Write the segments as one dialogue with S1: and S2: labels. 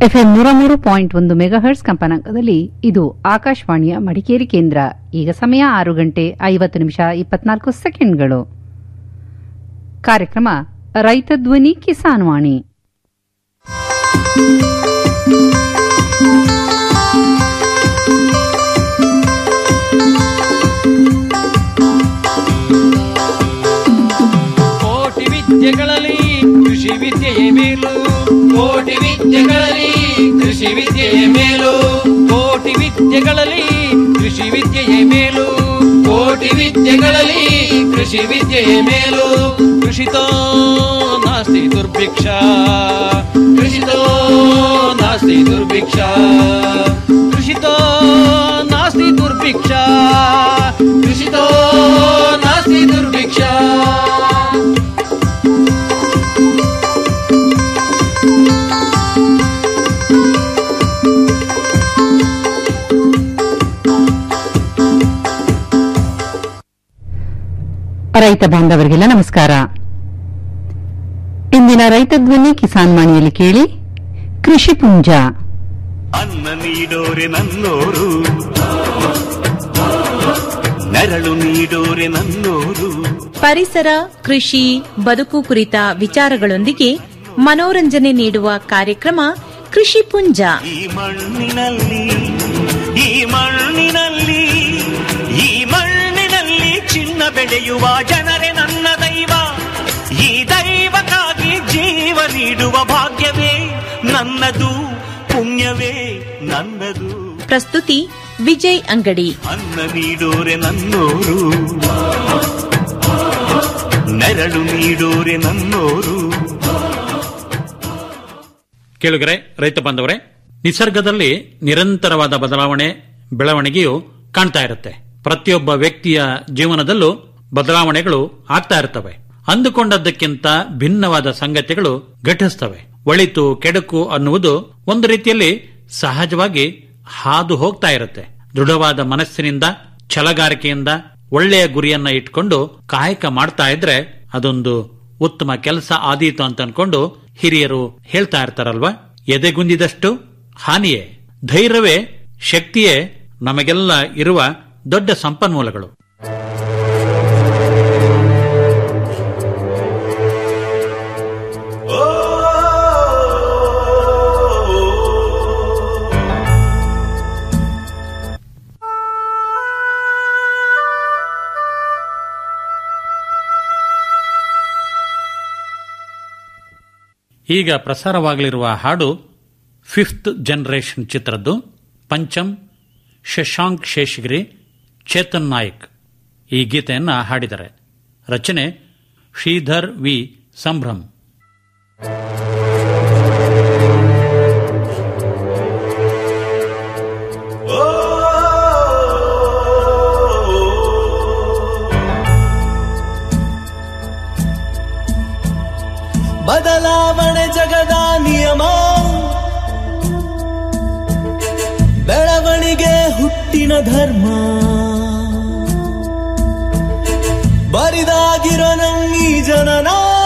S1: FM ನೂರ ಮೂರು point ಒಂದು ಮೆಗಾಹರ್ಟ್ಸ್ ಕಂಪನಾಂಕದಲ್ಲಿ ಇದು ಆಕಾಶವಾಣಿಯ ಮಡಿಕೇರಿ ಕೇಂದ್ರ ಈಗ ಸಮಯ ಆರು ಗಂಟೆ ಐವತ್ತು ನಿಮಿಷ ಇಪ್ಪತ್ನಾಲ್ಕು ಸೆಕೆಂಡ್ಗಳು ಕಾರ್ಯಕ್ರಮ ರೈತ ಧ್ವನಿ ಕಿಸಾನ್ ವಾಣಿ
S2: ಕೋಟಿ ವಿದ್ಯೆಗಳಲ್ಲಿ ಕೃಷಿ ವಿದ್ಯೆಯೇ ಮೇಲು ಕೋಟಿ ವಿದ್ಯೆಗಳಲ್ಲಿ ಕೃಷಿ ವಿದ್ಯೆಯೇ ಮೇಲು ಕೋಟಿ ವಿದ್ಯೆಗಳಲ್ಲಿ ಕೃಷಿ ವಿದ್ಯೆಯೇ ಮೇಲು ಕೋಟಿ ವಿದ್ಯೆಗಳಲ್ಲಿ ಕೃಷಿ ವಿದ್ಯೆಯೇ ಮೇಲು ಕೃಷಿತೋ ನಾಸ್ತಿ ದುರ್ಭಿಕ್ಷ ಕೃಷಿತೋ ನಾಸ್ತಿ ದುರ್ಭಿಕ್ಷ ಕೃಷಿತೋ ನಾಸ್ತಿ ದುರ್ಭಿಕ್ಷ ಕೃಷಿತೋ ನಾಸ್ತಿ ದುರ್ಭಿಕ್ಷ
S1: ರೈತ ಬಾಂಧವರಿಗೆಲ್ಲ ನಮಸ್ಕಾರ ಇಂದಿನ ರೈತ ಧ್ವನಿ ಕಿಸಾನ್ ವಾಣಿಯಲ್ಲಿ ಕೇಳಿ ಕೃಷಿ ಪುಂಜ
S3: ಅನ್ನ ನೀಡೋರೆ ನನ್ನೋರು ನೆರಳು ನೀಡೋರೆ ನನ್ನೋರು
S4: ಪರಿಸರ ಕೃಷಿ ಬದುಕು ಕುರಿತ ವಿಚಾರಗಳೊಂದಿಗೆ ಮನೋರಂಜನೆ ನೀಡುವ ಕಾರ್ಯಕ್ರಮ ಕೃಷಿ ಪುಂಜ
S3: ಈ ಮಣ್ಣಿನಲ್ಲಿ ಈ ಮಣ್ಣಿನಲ್ಲಿ ಈ ಮಣ್ಣಿನಲ್ಲಿ ಚಿನ್ನ ಬೆಳೆಯುವ ಜನರೇ ನನ್ನ ದೈವ ಈ ದೈವಕ್ಕಾಗಿ ಜೀವ ನೀಡುವ ಭಾಗ್ಯವೇ ನನ್ನದು ಪುಣ್ಯವೇ ನನ್ನದು
S4: ಪ್ರಸ್ತುತಿ ವಿಜಯ್ ಅಂಗಡಿ
S3: ಅನ್ನ ನೀಡೋರೆ ನನ್ನೋರು ನೆರಳು ನೀಡೋರೆ ನನ್ನೋರು
S5: ಕೇಳುಗರೆ ರೈತ ಬಾಂಧವರೇ ನಿಸರ್ಗದಲ್ಲಿ ನಿರಂತರವಾದ ಬದಲಾವಣೆ ಬೆಳವಣಿಗೆಯು ಕಾಣ್ತಾ ಇರುತ್ತೆ ಪ್ರತಿಯೊಬ್ಬ ವ್ಯಕ್ತಿಯ ಜೀವನದಲ್ಲೂ ಬದಲಾವಣೆಗಳು ಆಗ್ತಾ ಇರ್ತವೆ ಅಂದುಕೊಂಡದ್ದಕ್ಕಿಂತ ಭಿನ್ನವಾದ ಸಂಗತಿಗಳು ಘಟಿಸ್ತವೆ ಒಳಿತು ಕೆಡುಕು ಅನ್ನುವುದು ಒಂದು ರೀತಿಯಲ್ಲಿ ಸಹಜವಾಗಿ ಹಾದು ಹೋಗ್ತಾ ಇರುತ್ತೆ ದೃಢವಾದ ಮನಸ್ಸಿನಿಂದ ಛಲಗಾರಿಕೆಯಿಂದ ಒಳ್ಳೆಯ ಗುರಿಯನ್ನ ಇಟ್ಕೊಂಡು ಕಾಯಕ ಮಾಡ್ತಾ ಇದ್ರೆ ಅದೊಂದು ಉತ್ತಮ ಕೆಲಸ ಆದೀತು ಅಂತ ಅನ್ಕೊಂಡು ಹಿರಿಯರು ಹೇಳ್ತಾ ಇರ್ತಾರಲ್ವಾ ಎದೆಗುಂದಿದಷ್ಟು ಹಾನಿಯೇ ಧೈರ್ಯವೇ ಶಕ್ತಿಯೇ ನಮಗೆಲ್ಲ ಇರುವ ದೊಡ್ಡ ಸಂಪನ್ಮೂಲಗಳು ಈಗ ಪ್ರಸಾರವಾಗಲಿರುವ ಹಾಡು ಫಿಫ್ತ್ ಜನರೇಷನ್ ಚಿತ್ರದ್ದು ಪಂಚಮ್ ಶಶಾಂಕ್ ಶೇಷಗಿರಿ ಚೇತನ್ ನಾಯಕ್ ಈ ಗೀತೆಯನ್ನ ಹಾಡಿದ್ದಾರೆ ರಚನೆ ಶ್ರೀಧರ್ ವಿ ಸಂಭ್ರಮ್
S6: ಬದಲಾವಣೆ ಜಗದ ನಿಯಮ ಬೆಳವಣಿಗೆ ಹುಟ್ಟಿನ ಧರ್ಮ ಬರಿದಾಗಿರೋ ನಂಗಿ ಜನನ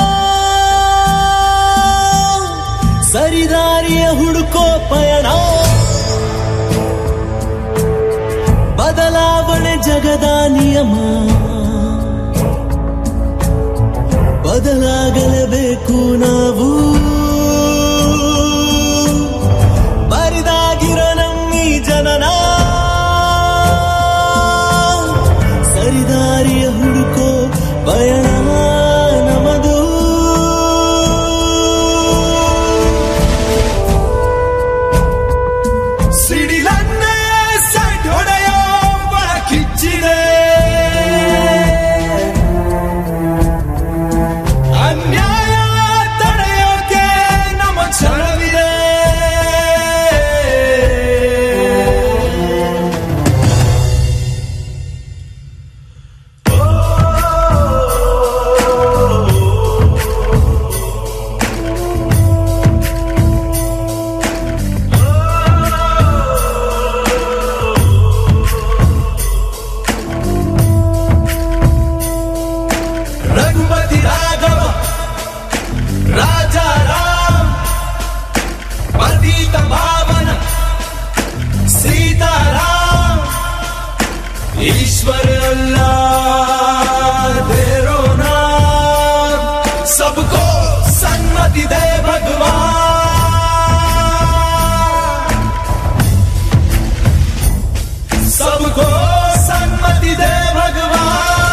S6: ಸರಿದಾರಿಯ ಹುಡುಕೋ ಪಯಣ ಬದಲಾವಣೆ ಜಗದ ನಿಯಮ ಬದಲಾಗಲೇಬೇಕು ನಾವು ಬರಿದಾಗಿರೋ ನಮ್ಮಿ ಜನನ ಸರಿದಾರಿಯ ಹುಡುಕೋ ಪಯಣ ನಮದು ಸಿಡಿಲನ್ನೇ ಸೈಟ್ ಹೊಡೆಯೋ ಬಳ ಕಿಚ್ಚಿದೆ ಅನ್ಯಾಯ ईश्वर अल्लाह तेरो नाम सबको सन्मति दे भगवान सबको सन्मति दे भगवान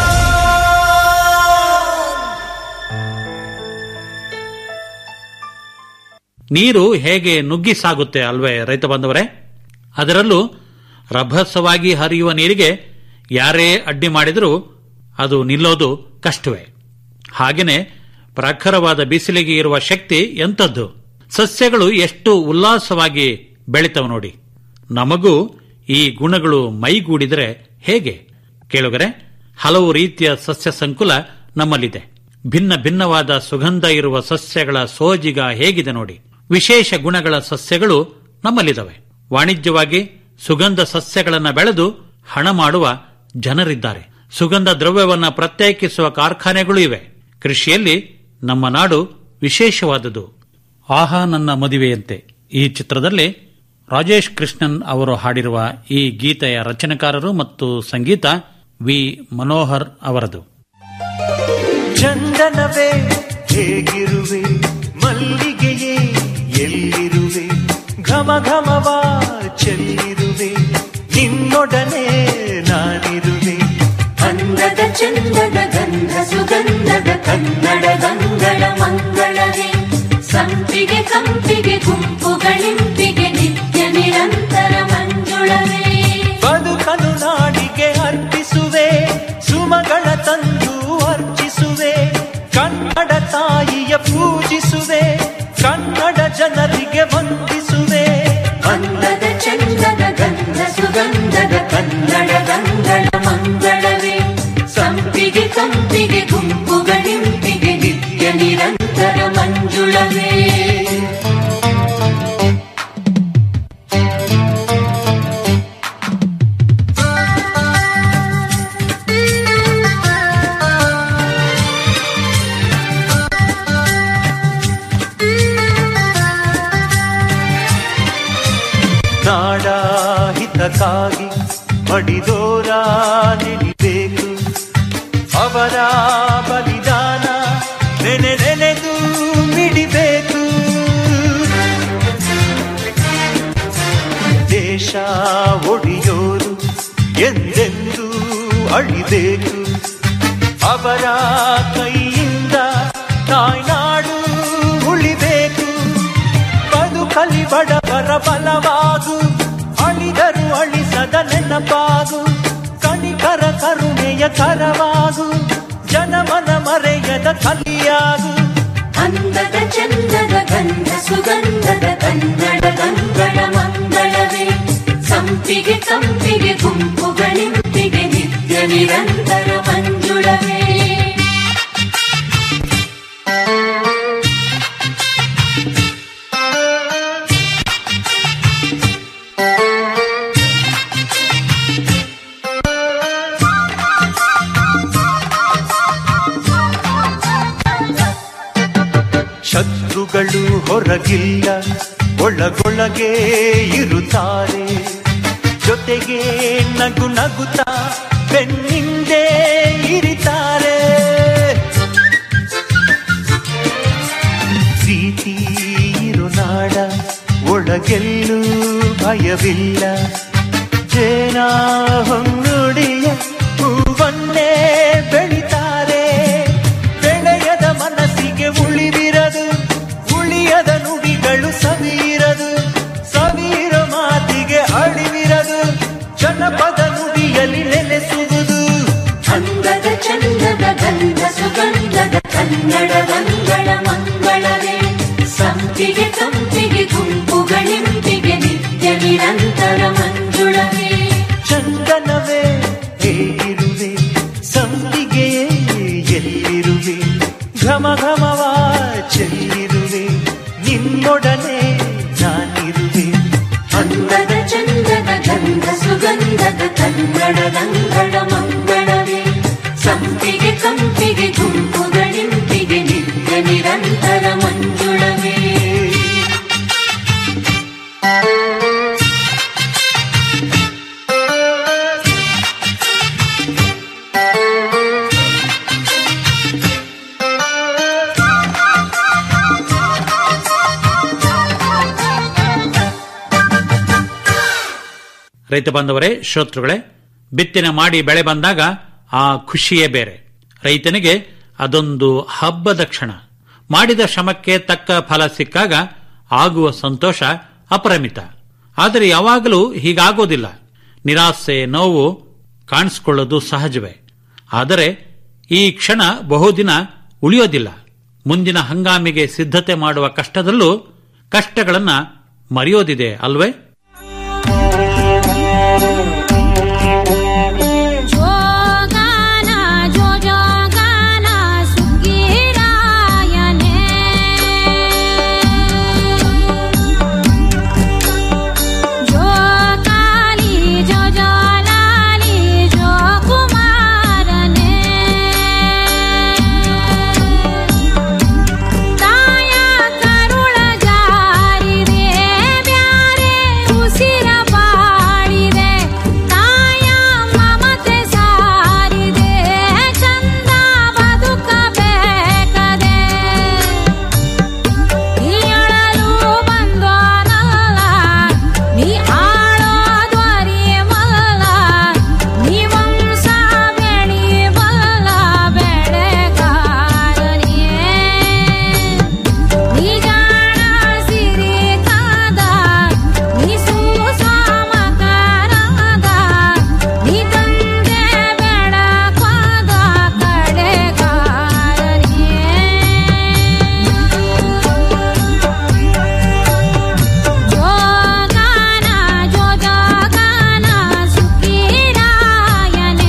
S5: ನೀರು ಹೇಗೆ ನುಗ್ಗಿ ಸಾಗುತ್ತೆ ಅಲ್ವೇ ರೈತ ಬಂದವರೇ ಅದರಲ್ಲೂ ರಭಸವಾಗಿ ಹರಿಯುವ ನೀರಿಗೆ ಯಾರೇ ಅಡ್ಡಿ ಮಾಡಿದರೂ ಅದು ನಿಲ್ಲೋದು ಕಷ್ಟವೇ ಹಾಗೆಯೇ ಪ್ರಖರವಾದ ಬಿಸಿಲಿಗೆ ಇರುವ ಶಕ್ತಿ ಎಂಥದ್ದು ಸಸ್ಯಗಳು ಎಷ್ಟು ಉಲ್ಲಾಸವಾಗಿ ಬೆಳಿತವೆ ನೋಡಿ ನಮಗೂ ಈ ಗುಣಗಳು ಮೈಗೂಡಿದರೆ ಹೇಗೆ ಕೇಳುಗರೆ ಹಲವು ರೀತಿಯ ಸಸ್ಯ ಸಂಕುಲ ನಮ್ಮಲ್ಲಿದೆ ಭಿನ್ನ ಭಿನ್ನವಾದ ಸುಗಂಧ ಇರುವ ಸಸ್ಯಗಳ ಸೋಜಿಗ ಹೇಗಿದೆ ನೋಡಿ ವಿಶೇಷ ಗುಣಗಳ ಸಸ್ಯಗಳು ನಮ್ಮಲ್ಲಿದ್ದಾವೆ ವಾಣಿಜ್ಯವಾಗಿ ಸುಗಂಧ ಸಸ್ಯಗಳನ್ನು ಬೆಳೆದು ಹಣ ಮಾಡುವ ಜನರಿದ್ದಾರೆ ಸುಗಂಧ ದ್ರವ್ಯವನ್ನ ಪ್ರತ್ಯೇಕಿಸುವ ಕಾರ್ಖಾನೆಗಳು ಇವೆ ಕೃಷಿಯಲ್ಲಿ ನಮ್ಮ ನಾಡು ವಿಶೇಷವಾದುದು ಆಹಾ ನನ್ನ ಮದುವೆಯಂತೆ ಈ ಚಿತ್ರದಲ್ಲಿ ರಾಜೇಶ್ ಕೃಷ್ಣನ್ ಅವರು ಹಾಡಿರುವ ಈ ಗೀತೆಯ ರಚನೆಕಾರರು ಮತ್ತು ಸಂಗೀತ ವಿ ಮನೋಹರ್ ಅವರದು
S3: ಚಂದನವೇ ಹೇಗಿರುವೆ ಮಲ್ಲಿಗೆಯೇ ಎಲ್ಲಿರುವೆ ಘಮ ಘಮವ ಚೆಲ್ಲಿರುವೆ ನಿನ್ನೊಡನೆ ನಾನಿರುವೆ
S7: ಅಂದದ ಚಂದದ ಗಂಧ ಸುಗಂಧದ ಕನ್ನಡ ಗಂಗಳ ಮಂಗಳವೇ ಸಂಪಿಗೆ ಕಂಪಿಗೆ ಗುಂಪುಗಳಿಂಪಿಗೆ ನಿತ್ಯ ನಿರಂತರ ಮಂಜುಳವೇ
S3: ಬದುಕನು ನಾಡಿಗೆ ಅರ್ಪಿಸುವೆ ಸುಮಗಳ ತಂದು ಅರ್ಚಿಸುವೆ ಕನ್ನಡ ತಾಯಿಯ ಪೂಜಿಸುವೆ ಕನ್ನಡ ಜನರಿಗೆ ವಂದಿಸುವೆ
S7: ಅಂದದ ಚಂದದ ಗಂಧ ಸುಗಂಧದ ಕನ್ನಡ ಗಂಗಳ ಮಂಗಳವೇ ಸಂಪಿಗೆ ಕಂಪಿಗೆ ಗುಂಪುಗಳಿಂಪಿಗೆ ನಿತ್ಯ ನಿರಂತರ ಮಂಜುಳವೇ
S3: ನಾಡ ಹಿತಕ್ಕಾಗಿ ಮಡಿದೋರ ನಿಡಿಬೇಕು ಅವರ ಬಲಿದಾನ ನೆನೆ ನೆನೆದು ಮಿಡಿಬೇಕು ದೇಶ ಒಡೆಯೋರು ಎಂದೆಂದೂ ಅಳಿಬೇಕು ಅವರ ಕೈಯಿಂದ ತಾಯ್ನಾಡು ಉಳಿಬೇಕು ಬದುಕಲಿ ಬಡವರ ಬಲವಾಗು ಅಳಿದರು ಅಳಿಸದ ನೆನಪಾಗು ಕಣಿಕರ ಕರುಣೆಯ ಕರವಾಗು ಜನಮನ ಮರೆಯದ ಕಲಿಯಾಗು
S7: ಅಂದದ ಚಂದದ ಗಂಧ ಸುಗಂಧದ ಕನ್ನಡ ಗಂಗಳ ಮಂಗಳವೇ ಸಂಪಿಗೆ ಕಂಪಿಗೆ ಗುಂಪುಗಳಿಂಪಿಗೆ ನಿತ್ಯ ನಿರಂತರ ಮಂಜುಳವೇ
S3: ಶತ್ರುಗಳು ಹೊರಗಿಲ್ಲ ಒಳಗೊಳಗೆ ಇರುತ್ತಾರೆ ಜೊತೆಗೆ ನಗು ನಗುತ್ತಾ ಬೆನ್ನಿಂದೆ ಇರಿತಾರೆ ಪ್ರೀತಿ ಇರು ನಾಡ ಒಳಗೆಲ್ಲೂ ಭಯವಿಲ್ಲ ಜೇನ ಹೊನ್ನುಡಿಯ ಹೂವನ್ನೇ ಬೆಳಿತಾರೆ ಬೆಳೆಯದ ಮನಸ್ಸಿಗೆ ಉಳಿವಿರದು ಉಳಿಯದ ನುಡಿಗಳು ಸವಿರದು ಸವಿರ ಮಾತಿಗೆ ಅಳಿವಿರದು ಜನಪದ ನುಡಿಯಲ್ಲಿ ನೆಲೆಸುವುದು
S7: ಅಂದದ ಚಂದದ ಗಂಧ ಸುಗಂಧದ ಕನ್ನಡ ಗಂಗಳ ಮಂಗಳವೇ ಸಂಪಿಗೆ ಕಂಪಿಗೆ ಗುಂಪುಗಳಿಂಪಿಗೆ ನಿತ್ಯ ನಿರಂತರ ಮಂಜುಳವೇ
S3: ಚಂದನವೇ ಹೇಗಿರುವೆ ಸಂಪಿಗೆಯೇ ಎಲ್ಲಿರುವೆ ಘಮ ಘಮವ ಚೆಲ್ಲಿರುವೆ ನಿನ್ನೊಡನೆ ನಾನಿರುವೆ
S7: ಅಂದದ ಚಂದದ ಗಂಧ ಸುಗಂಧದ ಕನ್ನಡ ಗಂಗಳ ಮಂಗಳವೇ ಸಂಪಿಗೆ ಕಂಪಿಗೆ ಗುಂಪುಗಳಿಂಪಿಗೆ ನಿತ್ಯ ನಿರಂತರ ಮಂಜುಳವೇ
S5: ರೈತ ಬಾಂಧವರೇ ಶ್ರೋತೃಗಳೇ ಬಿತ್ತನೆ ಮಾಡಿ ಬೆಳೆ ಬಂದಾಗ ಆ ಖುಷಿಯೇ ಬೇರೆ ರೈತನಿಗೆ ಅದೊಂದು ಹಬ್ಬದ ಕ್ಷಣ ಮಾಡಿದ ಶ್ರಮಕ್ಕೆ ತಕ್ಕ ಫಲ ಸಿಕ್ಕಾಗ ಆಗುವ ಸಂತೋಷ ಅಪರಿಮಿತ ಆದರೆ ಯಾವಾಗಲೂ ಹೀಗಾಗೋದಿಲ್ಲ ನಿರಾಸೆ ನೋವು ಕಾಣಿಸಿಕೊಳ್ಳೋದು ಸಹಜವೇ ಆದರೆ ಈ ಕ್ಷಣ ಬಹುದಿನ ಉಳಿಯೋದಿಲ್ಲ ಮುಂದಿನ ಹಂಗಾಮಿಗೆ ಸಿದ್ಧತೆ ಮಾಡುವ ಕಷ್ಟದಲ್ಲೂ ಕಷ್ಟಗಳನ್ನ ಮರೆಯೋದಿದೆ ಅಲ್ವೇ
S8: ಜೋಗಾನ ಜೋ ಜೋಗಾನ ಸುಗ್ಗಿರಾಯನೇ ಜೋಕಾಲಿ ಜೋ ಜೋಲಾಲಿ ಜೋ ಕುಮಾರನೇ ತಾಯ ಕರುಳ ಜಾರಿದೆ ಬ್ಯಾರೆ ಉಸಿರ ಬಾಳಿದೆ ತಾಯ ಮಮತೆ ಸಾರಿದೆ ಚಂದ ಬದುಕಬೇಕದೆ ನೀಳಲು ಬಂದೋನಲ್ಲ ನೀ ಆಳೋ ದ್ವರಿಮಲ್ಲ ನೀ ವಂಶ ಬೆಳಿಬಲ್ಲ ಬೆಳೆಗಾರನಿಯೇ ನೀ ಜಾಣ ಸಿರಿ ಕಾದ ನೀ ಸುಸಾಮಕರಾದ ನೀ ತಂದೆ ಬೆಳಕಾದ ಕಡೆಗಾರನಿಯೇ ಜೋಗಾನ ಜೋ ಜೋಗಾನ ಸುಖಿರಾಯನೇ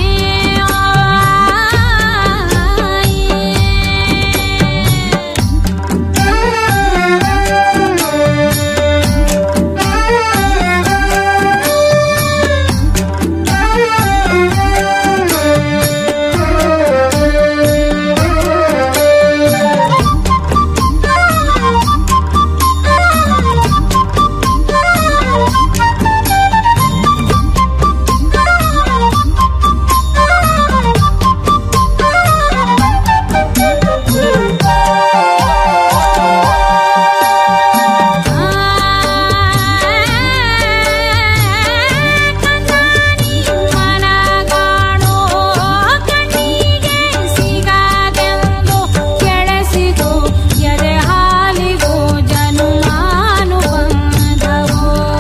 S8: ಮನಗಾಣೋ ಕಣ್ಣಿಗೆ ಸಿಗದೆಂದು ಕೆಳಸಿದು ಎದೆ ಹಾಲಿಗೂ ಜನುಮಾನು ಬಂದವು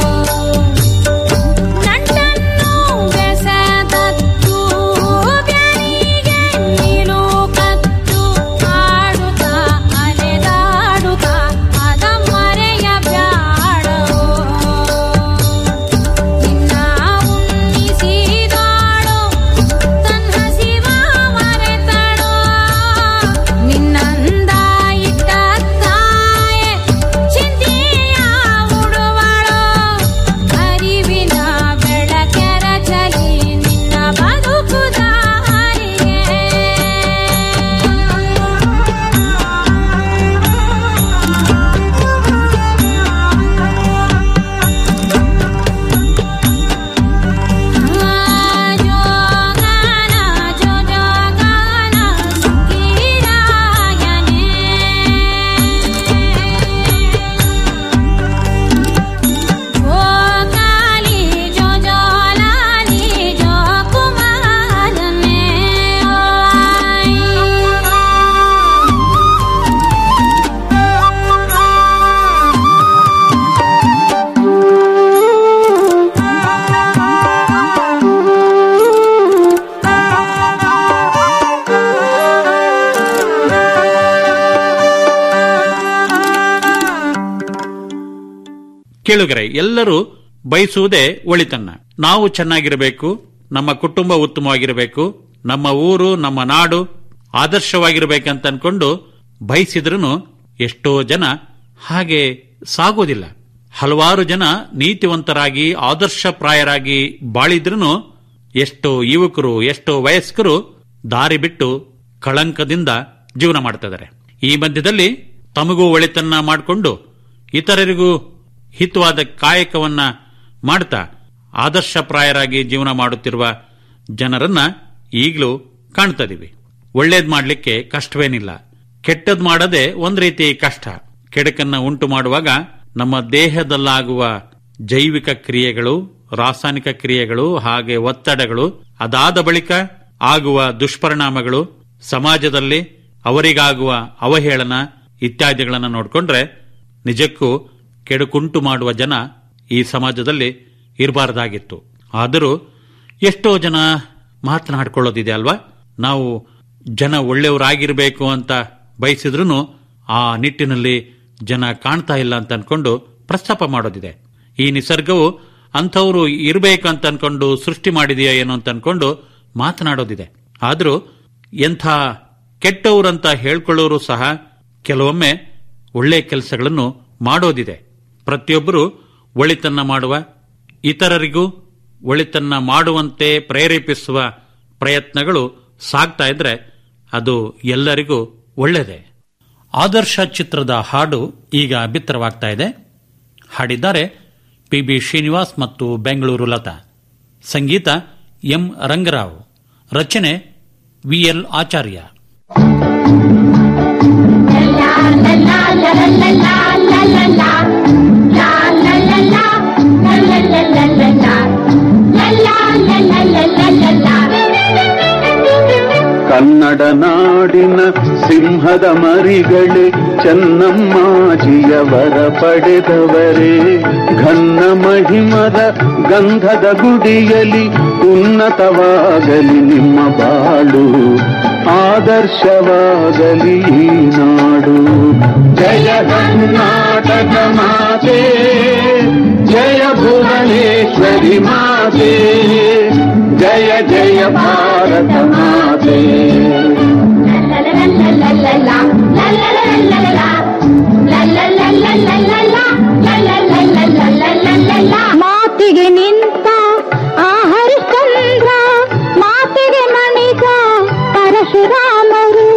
S8: ನಂಟನ್ನು ಬೆಸೆದತ್ತು ಬ್ಯಾನಿಗೆ ನೀನು ಕತ್ತು ಆಡುತ್ತಾ ಅಲೆದಾಡುತ್ತಾ ಅದ ಮರೆಯ ಬ್ಯಾಡವೋ ನಿನ್ನ ಉನ್ನಿಸಿದಾಳು ತನ್ನ ಹಸಿವ ಮರೆತಳೋ ನಿನ್ನಂದ ಇಟ್ಟ ತಾಯೆ ಚಿಂತೆಯ ಉಡುವಳೋ ಅರಿವಿನ ಬೆಳಕೆರ ಚಲಿ ನಿನ್ನ ಜೋಗಾನ ಜೋ ಜೋಗಾನ ಸುಖಿರಾಯನೇ ಜೋಕಾಲಿ ಜೋ ಜೋಲಾಲಿ ಜೋ ಕುಮಾರನೇ
S5: ಕೇಳುಗರೆ ಎಲ್ಲರೂ ಬಯಸುವುದೇ ಒಳಿತನ್ನ ನಾವು ಚೆನ್ನಾಗಿರಬೇಕು ನಮ್ಮ ಕುಟುಂಬ ಉತ್ತಮವಾಗಿರಬೇಕು ನಮ್ಮ ಊರು ನಮ್ಮ ನಾಡು ಆದರ್ಶವಾಗಿರ್ಬೇಕಂತ ಅನ್ಕೊಂಡು ಬಯಸಿದ್ರೂ ಎಷ್ಟೋ ಜನ ಹಾಗೆ ಸಾಗೋದಿಲ್ಲ ಹಲವಾರು ಜನ ನೀತಿವಂತರಾಗಿ ಆದರ್ಶಪ್ರಾಯರಾಗಿ ಬಾಳಿದ್ರೂ ಎಷ್ಟೋ ಯುವಕರು ಎಷ್ಟೋ ವಯಸ್ಕರು ದಾರಿ ಬಿಟ್ಟು ಕಳಂಕದಿಂದ ಜೀವನ ಮಾಡ್ತಿದ್ದಾರೆ ಈ ಮಧ್ಯದಲ್ಲಿ ತಮಗೂ ಒಳಿತನ್ನ ಮಾಡಿಕೊಂಡು ಇತರರಿಗೂ ಹಿತವಾದ ಕಾಯಕವನ್ನ ಮಾಡ್ತಾ ಆದರ್ಶಪ್ರಾಯರಾಗಿ ಜೀವನ ಮಾಡುತ್ತಿರುವ ಜನರನ್ನ ಈಗಲೂ ಕಾಣ್ತದೀವಿ ಒಳ್ಳೇದ್ ಮಾಡ್ಲಿಕ್ಕೆ ಕಷ್ಟವೇನಿಲ್ಲ ಕೆಟ್ಟದ್ ಮಾಡದೆ ಒಂದ್ ರೀತಿ ಕಷ್ಟ ಕೆಡಕನ್ನ ಉಂಟು ಮಾಡುವಾಗ ನಮ್ಮ ದೇಹದಲ್ಲಾಗುವ ಜೈವಿಕ ಕ್ರಿಯೆಗಳು ರಾಸಾಯನಿಕ ಕ್ರಿಯೆಗಳು ಹಾಗೆ ಒತ್ತಡಗಳು ಅದಾದ ಬಳಿಕ ಆಗುವ ದುಷ್ಪರಿಣಾಮಗಳು ಸಮಾಜದಲ್ಲಿ ಅವರಿಗಾಗುವ ಅವಹೇಳನ ಇತ್ಯಾದಿಗಳನ್ನು ನೋಡಿಕೊಂಡ್ರೆ ನಿಜಕ್ಕೂ ಕೆಡುಕುಂಟು ಮಾಡುವ ಜನ ಈ ಸಮಾಜದಲ್ಲಿ ಇರಬಾರ್ದಾಗಿತ್ತು ಆದರೂ ಎಷ್ಟೋ ಜನ ಮಾತನಾಡ್ಕೊಳ್ಳೋದಿದೆ ಅಲ್ವಾ ನಾವು ಜನ ಒಳ್ಳೆಯವರಾಗಿರ್ಬೇಕು ಅಂತ ಬಯಸಿದ್ರೂ ಆ ನಿಟ್ಟಿನಲ್ಲಿ ಜನ ಕಾಣ್ತಾ ಇಲ್ಲ ಅಂತ ಅನ್ಕೊಂಡು ಪ್ರಸ್ತಾಪ ಮಾಡೋದಿದೆ ಈ ನಿಸರ್ಗವು ಅಂಥವ್ರು ಇರಬೇಕು ಅಂತ ಅನ್ಕೊಂಡು ಸೃಷ್ಟಿ ಮಾಡಿದೆಯಾ ಏನೋ ಅಂತ ಅನ್ಕೊಂಡು ಮಾತನಾಡೋದಿದೆ ಆದರೂ ಎಂಥ ಕೆಟ್ಟವರಂತ ಹೇಳ್ಕೊಳ್ಳೋರು ಸಹ ಕೆಲವೊಮ್ಮೆ ಒಳ್ಳೆ ಕೆಲಸಗಳನ್ನು ಮಾಡೋದಿದೆ ಪ್ರತಿಯೊಬ್ಬರು ಒಳಿತನ್ನ ಮಾಡುವ ಇತರರಿಗೂ ಒಳಿತನ್ನ ಮಾಡುವಂತೆ ಪ್ರೇರೇಪಿಸುವ ಪ್ರಯತ್ನಗಳು ಸಾಗ್ತಾ ಇದ್ರೆ ಅದು ಎಲ್ಲರಿಗೂ ಒಳ್ಳೆಯದೇ ಆದರ್ಶ ಚಿತ್ರದ ಹಾಡು ಈಗ ಬಿತ್ತರವಾಗ್ತಾ ಇದೆ ಹಾಡಿದ್ದಾರೆ ಪಿ ಬಿ ಶ್ರೀನಿವಾಸ್ ಮತ್ತು ಬೆಂಗಳೂರು ಲತಾ ಸಂಗೀತ ಎಂ ರಂಗರಾವ್ ರಚನೆ ವಿಎಲ್ ಆಚಾರ್ಯ
S9: ಕನ್ನಡ ನಾಡಿನ ಸಿಂಹದ ಮರಿಗಳೇ ಚೆನ್ನಮ್ಮಾಜಿಯವರ ಪಡೆದವರೇ ಘನ್ನ ಮಹಿಮದ ಗಂಧದ ಗುಡಿಯಲಿ ಉನ್ನತವಾಗಲಿ ನಿಮ್ಮ ಬಾಳು ಆದರ್ಶವಾಗಲಿ ಈ ನಾಡು ಜಯ ಕರ್ನಾಟಕ ಮಾತೆ ಜಯ ಭುವನೇಶ್ವರಿ ಮಾತೆ ಜಯ ಜಯ ಭಾರತ ಮಾತೆ
S8: ಮಾತಿಗೆ ನಿಂತ ಆ ಹರಿಶ್ಚಂದ್ರ ಮಾತಿಗೆ ಮಣಿದ ಪರಶುರಾಮರು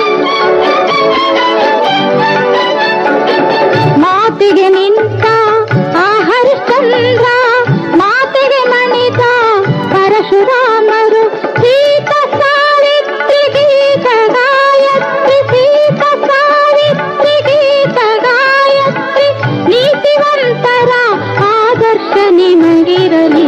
S8: ಮಾತಿಗೆ ನಿಂತ ಆ ಹರಿಶ್ಚಂದ್ರ ಮಾತಿಗೆ ಮಣಿದ ಪರಶುರಾಮರು ಸೀತ ಸಾವಿತ್ರಿ ಗೀತ ಗಾಯತ್ರಿ ಸೀತ ಸಾವಿತ್ರಿ ಗೀತ ಗಾಯತ್ರಿ ನೀತಿವಂತರ ಆದರ್ಶ ನಿಮಗಿರಲಿ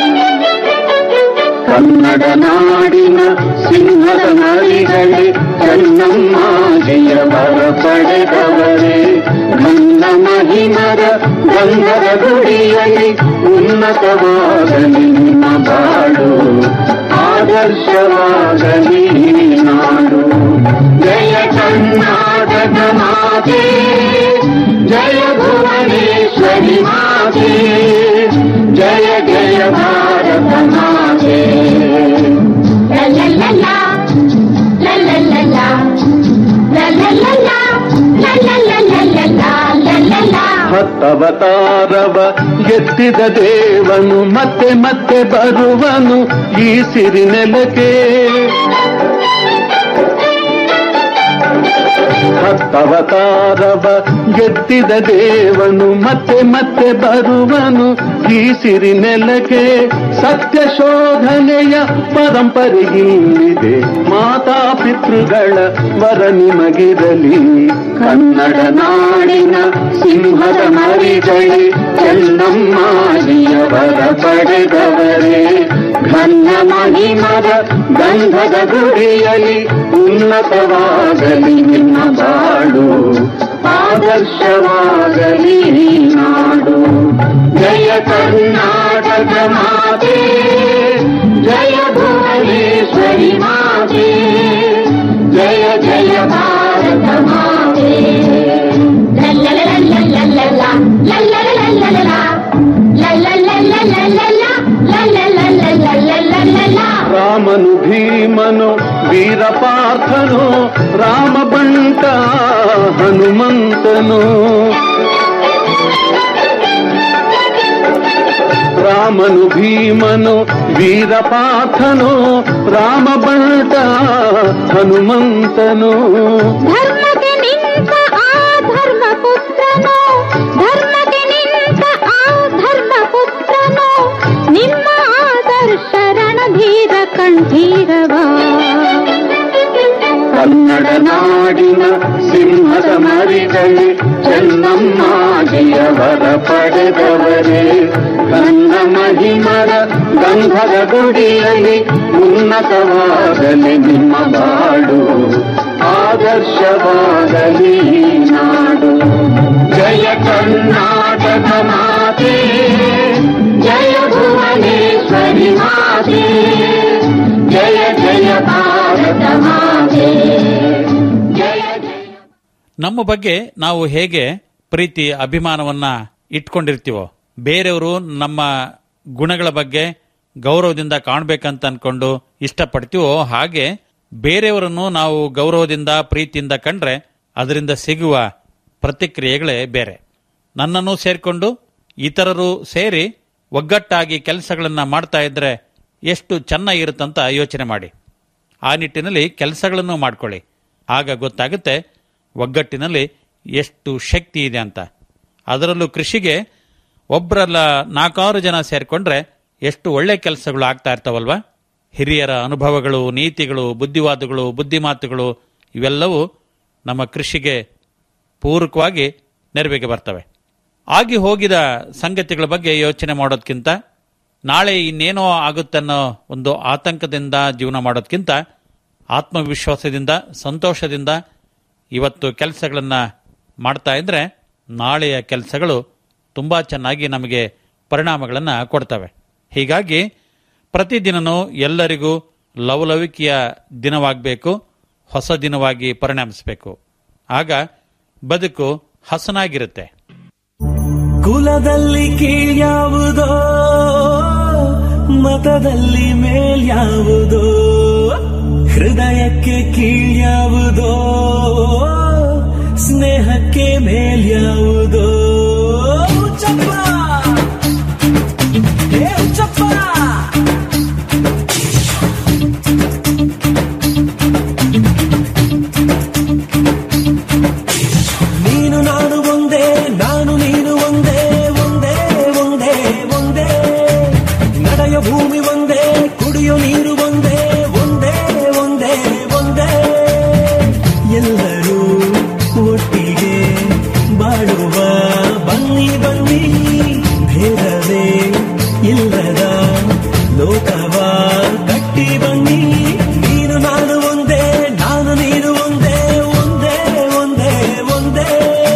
S9: ಕನ್ನಡ ನಾಡಿನ ಸಿಂಹದ ಮರಿಗಳೇ ಚೆನ್ನಮ್ಮಾಜಿಯವರ ಪಡೆದವರೇ ಘನ್ನ ಮಹಿಮರ ಗಂಧದ ಗುಡಿಯಲಿ ಉನ್ನತವಾಗಲಿ ನಿಮ್ಮ ಬಾಳು ಆದರ್ಶವಾಗಲಿ ಈ ನಾಡು ಜಯ ಕರ್ನಾಟಕ ಮಾತೆ ಜಯ ಭುವನೇಶ್ವರಿ ಮಾತೆ ಜಯ ಜಯ ಭಾರತ ಮಾತೆ ಹತ್ತವತಾರವ ಎತ್ತಿದ ದೇವನು ಮತ್ತೆ ಮತ್ತೆ ಬರುವನು ಈ ಸಿರಿ ನೆಲಕ್ಕೆ ಹತ್ತವತಾರವ ಎತ್ತಿದ ದೇವನು ಮತ್ತೆ ಮತ್ತೆ ಬರುವನು ಈ ಸಿರಿ ನೆಲಕ್ಕೆ ಸತ್ಯ ಶೋಧನೆಯ ಪರಂಪರೆಗಿಲ್ಲಿದೆ ಮಾತಾ ಪಿತೃಗಳ ವರ ನಿಮಗಿರಲಿ ಕನ್ನಡ ನಾಡಿನ ಸಿಂಹದ ಮರಿಗಳೇ ಚೆನ್ನಮ್ಮಾಜಿಯವರ ಪಡೆದವರೇ ಘನ್ನ ಮಹಿಮದ ಗಂಧದ ಗುಡಿಯಲಿ ಉನ್ನತವಾಗಲಿ ನಿಮ್ಮ ಬಾಳು ಆದರ್ಶವಾಗಲಿ ಈ ನಾಡು ಜಯ ಕರ್ನಾಟಕ ಮಾತೆ ಜಯ ಭುವನೇಶ್ವರಿ ಮಾತೆ ಜಯ ಜಯ ಭಾರತ ಮಾತೆ ರಾಮನು ಭೀಮನು ವೀರಪಾರ್ಥನು ರಾಮ ಬಂಟ ಹನುಮಂತನು ರಾಮನು ಭೀಮನು ವೀರಪಾರ್ಥನು ರಾಮ ಬಂಟ ಹನುಮಂತನು
S8: ಧರ್ಮಕ್ಕೆ ನಿಂತ ಆ ಧರ್ಮ ಪುತ್ರನು ಧರ್ಮಕ್ಕೆ ನಿಂತ ಆ ಧರ್ಮ ಪುತ್ರನು ನಿಮ್ಮ ಆದರ್ಶ ರಣಧೀರ ಕಂಠೀರವ
S9: ಕನ್ನಡ ನಾಡಿನ ಸಿಂಹದ ಮರಿ ನಾರಿಗಳೇ ಚೆನ್ನಮ್ಮಾಜಿಯವರ ಪಡೆದವರೇ ಗಂಧ ಮಹಿಮರ ಗಂಧದ ಗುಡಿಯಲ್ಲಿ ಉನ್ನತವಾಗಲಿ ನಿಮ್ಮ ಬಾಳು ಆದರ್ಶವಾಗಲಿ ಈ ನಾಡು ಜಯ ಕರ್ನಾಟಕ ಮಾತೆ ಜಯ ಭುವನೇಶ್ವರಿ ಮಾತೆ ಜಯ ಜಯ ಭಾರತ ಮಾತೆ ಜಯ ಜಯ
S5: ನಮ್ಮ ಬಗ್ಗೆ ನಾವು ಹೇಗೆ ಪ್ರೀತಿ ಅಭಿಮಾನವನ್ನ ಇಟ್ಕೊಂಡಿರ್ತೀವೋ ಬೇರೆಯವರು ನಮ್ಮ ಗುಣಗಳ ಬಗ್ಗೆ ಗೌರವದಿಂದ ಕಾಣಬೇಕಂತ ಅನ್ಕೊಂಡು ಇಷ್ಟಪಡ್ತೀವೋ ಹಾಗೆ ಬೇರೆಯವರನ್ನು ನಾವು ಗೌರವದಿಂದ ಪ್ರೀತಿಯಿಂದ ಕಂಡ್ರೆ ಅದರಿಂದ ಸಿಗುವ ಪ್ರತಿಕ್ರಿಯೆಗಳೇ ಬೇರೆ ನನ್ನನ್ನು ಸೇರಿಕೊಂಡು ಇತರರು ಸೇರಿ ಒಗ್ಗಟ್ಟಾಗಿ ಕೆಲಸಗಳನ್ನ ಮಾಡ್ತಾ ಇದ್ರೆ ಎಷ್ಟು ಚೆನ್ನಾಗಿರುತ್ತಂತ ಯೋಚನೆ ಮಾಡಿ ಆ ನಿಟ್ಟಿನಲ್ಲಿ ಕೆಲಸಗಳನ್ನು ಮಾಡ್ಕೊಳ್ಳಿ ಆಗ ಗೊತ್ತಾಗುತ್ತೆ ಒಗ್ಗಟ್ಟಿನಲ್ಲಿ ಎಷ್ಟು ಶಕ್ತಿ ಇದೆ ಅಂತ ಅದರಲ್ಲೂ ಕೃಷಿಗೆ ಒಬ್ಬರಲ್ಲ ನಾಲ್ಕಾರು ಜನ ಸೇರಿಕೊಂಡ್ರೆ ಎಷ್ಟು ಒಳ್ಳೆ ಕೆಲಸಗಳು ಆಗ್ತಾ ಇರ್ತಾವಲ್ವಾ ಹಿರಿಯರ ಅನುಭವಗಳು ನೀತಿಗಳು ಬುದ್ಧಿವಾದಗಳು ಬುದ್ಧಿಮಾತುಗಳು ಇವೆಲ್ಲವೂ ನಮ್ಮ ಕೃಷಿಗೆ ಪೂರಕವಾಗಿ ನೆರವಿಗೆ ಬರ್ತವೆ ಆಗಿ ಹೋಗಿದ ಸಂಗತಿಗಳ ಬಗ್ಗೆ ಯೋಚನೆ ಮಾಡೋದ್ಕಿಂತ ನಾಳೆ ಇನ್ನೇನೋ ಆಗುತ್ತನ್ನೋ ಒಂದು ಆತಂಕದಿಂದ ಜೀವನ ಮಾಡೋದ್ಕಿಂತ ಆತ್ಮವಿಶ್ವಾಸದಿಂದ ಸಂತೋಷದಿಂದ ಇವತ್ತು ಕೆಲಸಗಳನ್ನು ಮಾಡ್ತಾ ಇದ್ರೆ ನಾಳೆಯ ಕೆಲಸಗಳು ತುಂಬ ಚೆನ್ನಾಗಿ ನಮಗೆ ಪರಿಣಾಮಗಳನ್ನು ಕೊಡ್ತವೆ ಹೀಗಾಗಿ ಪ್ರತಿದಿನನೂ ಎಲ್ಲರಿಗೂ ಲವಲವಿಕೆಯ ದಿನವಾಗಬೇಕು ಹೊಸ ದಿನವಾಗಿ ಪರಿಣಮಿಸಬೇಕು ಆಗ ಬದುಕು ಹಸನಾಗಿರುತ್ತೆ
S6: ಕುಲದಲ್ಲಿ ಕೀಳ್ಯಾವುದೋ ಮತದಲ್ಲಿ ಮೇಲ್ಯಾವುದೋ ಹೃದಯಕ್ಕೆ ಕೀಳ್ಯಾವುದೋ ಸ್ನೇಹಕ್ಕೆ ಮೇಲ್ಯಾವುದೋ ಹುಚ್ಚಪ್ಪ! ಏ ಹುಚ್ಚಪ್ಪ! ನೀನು ನಾನು ಒಂದೇ ನಾನು ನೀನು ಒಂದೇ ಒಂದೇ ಒಂದೇ ಒಂದೇ ನಡೆಯ ಭೂಮಿ ಒಂದೇ ಕುಡಿಯೋ ನೀರು ಒಂದೇ ಒಂದೇ ಒಂದೇ ಒಂದೇ ಎಲ್ಲರೂ ಒಟ್ಟಿಗೆ ಬಾಳುವ ಬನ್ನಿ ಬನ್ನಿ ಭೇದವೇ ಇಲ್ಲದ ಲೋಕವ ಕಟ್ಟಿ ಬನ್ನಿ ನೀನು ನಾನು ಒಂದೇ ನಾನು ನೀನು ಒಂದೇ ಒಂದೇ ಒಂದೇ ಒಂದೇ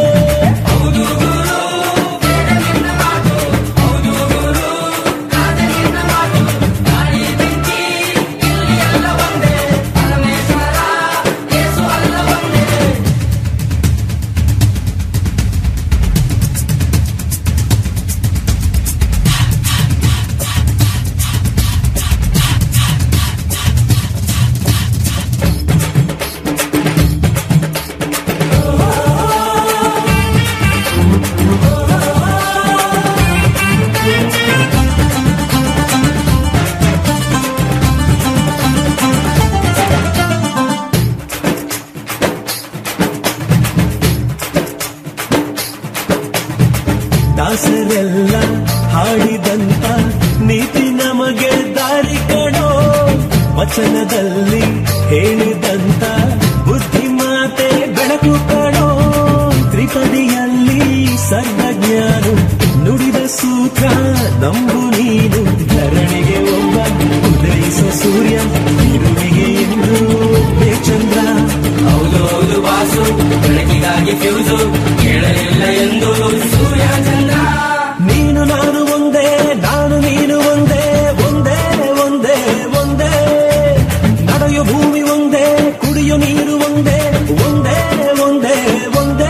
S6: ದಾಸರೆಲ್ಲ ಹಾಡಿದಂತ ನೀತಿ ನಮಗೆ ದಾರಿ ಕಣೋ ವಚನದಲ್ಲಿ ಹೇಳಿದಂತ ಬುದ್ಧಿ ಮಾತೆ ಬೆಳಕು ಕಣೋ ತ್ರಿಪದಿಯಲ್ಲಿ ಸರ್ವಜ್ಞಾನು ನುಡಿದ ಸೂತ್ರ ನಂಬು ನೀನು ಧರಣಿಗೆ ಒಬ್ಬ ಉದಯಿಸೋ ಸೂರ್ಯ ಇರುವಿಗೆ ಎಂದು ಚಂದ್ರ ಹೌದು ಹೌದು ಬಾಸು ಬೆಳಕಿಗಾಗಿ ಫ್ಯೂಸು ಕೇಳಲಿಲ್ಲ ಎಂದು ಸೂರ್ಯ ಚಂದ್ರ ನೀನು ನಾನು ಒಂದೇ ನಾನು ನೀನು ಒಂದೇ ಒಂದೇ ಒಂದೇ ಒಂದೇ ನಡೆಯೋ ಭೂಮಿ ಒಂದೇ ಕುಡಿಯೋ ನೀರು ಒಂದೇ ಒಂದೇ ಒಂದೇ ಒಂದೇ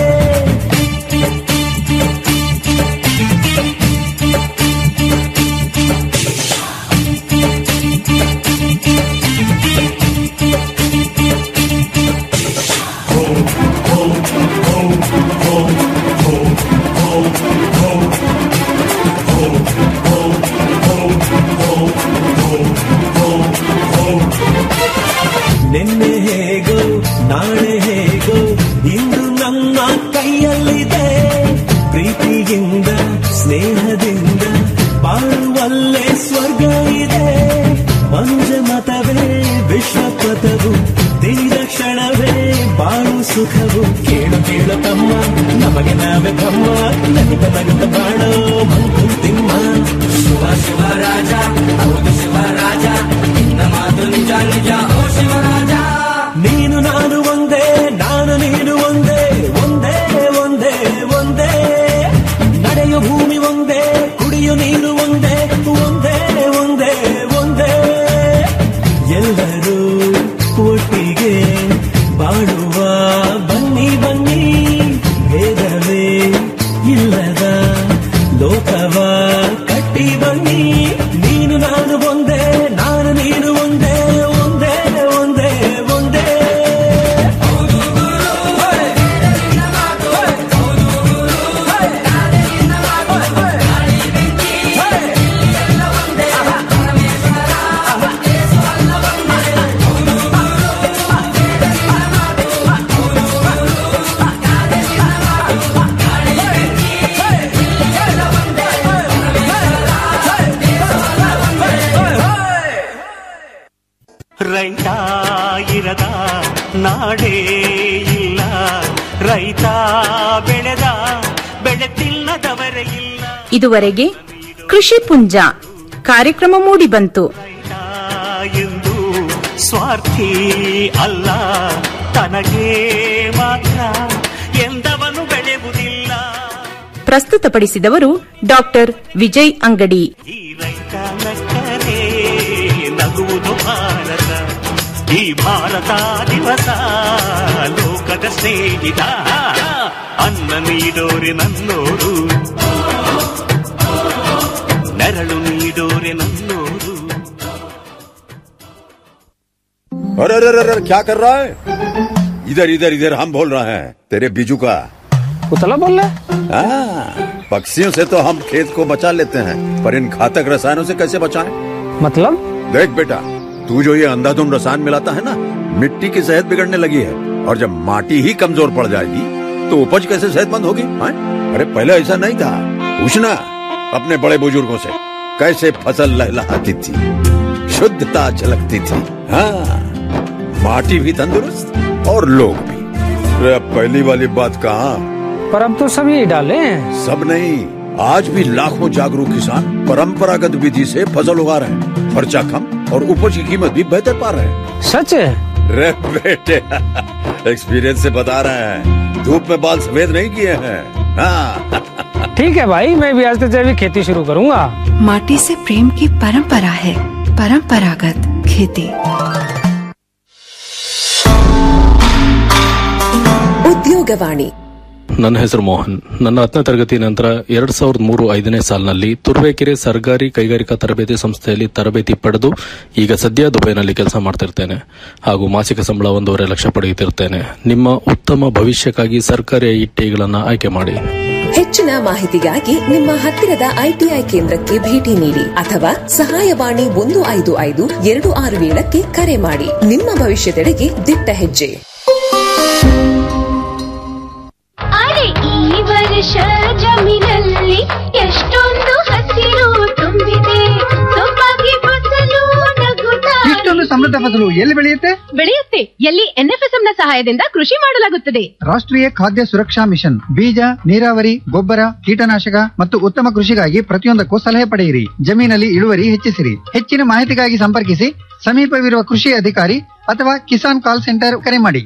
S6: ನಿನ್ನೆ ಹೇಗೋ ನಾಳೆ ಹೇಗೋ ಇಂದು ನಮ್ಮ ಕೈಯಲ್ಲಿದೆ ಪ್ರೀತಿಯಿಂದ ಸ್ನೇಹದಿಂದ ಬಾಳುವಲ್ಲೇ ಸ್ವರ್ಗ ಇದೆ ಮಂಜ ಮತವೇ ವಿಶ್ವಪಥವು ತಿಳಿದ ಕ್ಷಣವೇ ಬಾಳು ಸುಖವು ಕೇಳು ಕೇಳು ನಮಗೆ ನಾವೇ ಬ್ರಹ್ಮ ನಗುತ್ತ ನಗುತ್ತ ಬಾಳೋ ಮಂಕುತಿಮ್ಮ ಶಿವ ಶಿವ ರಾಜ ಹೌದು ಶಿವ ರಾಜ ನಿನ್ನ ಮಾತು ನಿಜ ನಿಜ ಓ ಶಿವರಾಜ ನೀನು ನಾನು ಒಂದೇ ನಾನು ನೀನು ಒಂದೇ ಒಂದೇ ಒಂದೇ ಒಂದೇ ನಡೆಯು ಭೂಮಿ ಒಂದೇ ಕುಡಿಯು ನೀರು ಒಂದೇ ಒಂದೇ ಒಂದೇ ಒಂದೇ ಎಲ್ಲರೂ ಒಟ್ಟಿಗೆ ಬಾಳುವ ಬನ್ನಿ ಬನ್ನಿ ಭೇದವೇ ಇಲ್ಲದ ಲೋಕವ ಕಟ್ಟಿ ಬನ್ನಿ ನೀನು ನಾನು ಒಂದೇ ನಾನು ನೀನು ಒಂದೇ ಒಂದೇ ಒಂದೇ ಒಂದೇ
S3: ರೈತ ಇರದ ನಾಡೇ ಇಲ್ಲ ರೈತ ಬೆಳೆದ ಬೆಳೆ ತಿನ್ನದವರೇ ಇಲ್ಲ
S4: ಇದುವರೆಗೆ ಕೃಷಿ ಪುಂಜ ಕಾರ್ಯಕ್ರಮ ಮೂಡಿಬಂತು
S3: ರೈತ ಎಂದು ಸ್ವಾರ್ಥಿ ಅಲ್ಲ ತನಗೆ ಮಾತ್ರ ಎಂದವನು ಬೆಳೆಯುವುದಿಲ್ಲ
S4: ಪ್ರಸ್ತುತಪಡಿಸಿದವರು ಡಾಕ್ಟರ್ ವಿಜಯ್ ಅಂಗಡಿ
S3: ಈ ರೈತ ನಕ್ಕರೆ ನಗುವುದು ಭಾರತ ಈ ಭಾರತ ದಿವಸ ಲೋಕದ ಸ್ನೇಹಿತ ಅನ್ನ ನೀಡೋರೆ ನನ್ನೋರು ನೆರಳು ನೀಡೋರೆ ನನ್ನೋರು
S10: अरे अरे अरे अरे, क्या कर रहा है इधर इधर इधर हम बोल रहे हैं तेरे बीजू का
S11: उतला बोल रहा
S10: हाँ, पक्षियों से तो हम खेत को बचा लेते हैं पर इन घातक रसायनों से कैसे बचाएं?
S11: मतलब
S10: देख बेटा तू जो ये अंधाधुंध रसायन मिलाता है ना मिट्टी की सेहत बिगड़ने लगी है और जब माटी ही कमजोर पड़ जाएगी तो उपज कैसे सेहतमंद होगी हाँ? अरे पहले ऐसा नहीं था पूछना अपने बड़े बुजुर्गों से कैसे फसल लहलहाती थी शुद्धता झलकती थी हाँ माटी भी तंदुरुस्त और लोग भी अरे अब पहली वाली बात कहाँ
S11: पर अब तो सब यही डाले हैं
S10: सब नहीं आज भी लाखों जागरूक किसान परंपरागत विधि से फसल उगा रहे हैं खर्चा कम और उपज की कीमत भी बेहतर पा रहे हैं
S11: सच है
S10: रे बेटे एक्सपीरियंस से बता रहे हैं धूप में बाल सफेद नहीं किए हैं हाँ
S11: ठीक है भाई मैं भी आज से जैविक खेती शुरू करूंगा
S12: माटी से प्रेम की परंपरा है परंपरागत खेती
S13: ಉದ್ಯೋಗವಾಣಿ
S14: ನನ್ನ ಹೆಸರು ಮೋಹನ್ ನನ್ನ ಹತ್ತನೇ ತರಗತಿ ನಂತರ ಎರಡ್ ಸಾವಿರದ ಮೂರು ಐದನೇ ಸಾಲಿನಲ್ಲಿ ತುರುವೇಕೆರೆ ಸರ್ಕಾರಿ ಕೈಗಾರಿಕಾ ತರಬೇತಿ ಸಂಸ್ಥೆಯಲ್ಲಿ ತರಬೇತಿ ಪಡೆದು ಈಗ ಸದ್ಯ ದುಬೈನಲ್ಲಿ ಕೆಲಸ ಮಾಡ್ತಿರ್ತೇನೆ ಹಾಗೂ ಮಾಸಿಕ ಸಂಬಳ ಒಂದೂವರೆ ಲಕ್ಷ ಪಡೆಯುತ್ತಿರ್ತೇನೆ ನಿಮ್ಮ ಉತ್ತಮ ಭವಿಷ್ಯಕ್ಕಾಗಿ ಸರ್ಕಾರಿ ಐಟಿಗಳನ್ನು ಆಯ್ಕೆ ಮಾಡಿ
S13: ಹೆಚ್ಚಿನ ಮಾಹಿತಿಗಾಗಿ ನಿಮ್ಮ ಹತ್ತಿರದ ಐಟಿಐ ಕೇಂದ್ರಕ್ಕೆ ಭೇಟಿ ನೀಡಿ ಅಥವಾ ಸಹಾಯವಾಣಿ ಒಂದು ಐದು ಐದು ಎರಡು ಆರು ಏಳಕ್ಕೆ ಕರೆ ಮಾಡಿ ನಿಮ್ಮ ಭವಿಷ್ಯದೆಡೆಗೆ ದಿಟ್ಟ ಹೆಜ್ಜೆ
S8: ಅರೆ ಈ ವರ್ಷ ಜಮೀನಲ್ಲಿ ಎಷ್ಟೊಂದು ಹಸಿರು ತುಂಬಿದೆ ಸೊಬಗೆ ಫಸಲು ನಗುತ್ತಾ
S15: ಇಷ್ಟೊಂದು ಸಮೃದ್ಧ ಫಸಲು ಎಲ್ಲಿ ಬೆಳೆಯುತ್ತೆ
S16: ಬೆಳೆಯುತ್ತೆ ಎಲ್ಲಿ ಎನ್ಎಫ್ಎಸ್ಎಂ ನ ಸಹಾಯದಿಂದ ಕೃಷಿ ಮಾಡಲಾಗುತ್ತದೆ
S15: ರಾಷ್ಟ್ರೀಯ ಖಾದ್ಯ ಸುರಕ್ಷಾ ಮಿಷನ್ ಬೀಜ ನೀರಾವರಿ ಗೊಬ್ಬರ ಕೀಟನಾಶಕ ಮತ್ತು ಉತ್ತಮ ಕೃಷಿಗಾಗಿ ಪ್ರತಿಯೊಂದಕ್ಕೂ ಸಲಹೆ ಪಡೆಯಿರಿ ಜಮೀನಲ್ಲಿ ಇಳುವರಿ ಹೆಚ್ಚಿಸಿರಿ ಹೆಚ್ಚಿನ ಮಾಹಿತಿಗಾಗಿ ಸಂಪರ್ಕಿಸಿ ಸಮೀಪವಿರುವ ಕೃಷಿ ಅಧಿಕಾರಿ ಅಥವಾ ಕಿಸಾನ್ ಕಾಲ್ ಸೆಂಟರ್ ಕರೆ ಮಾಡಿ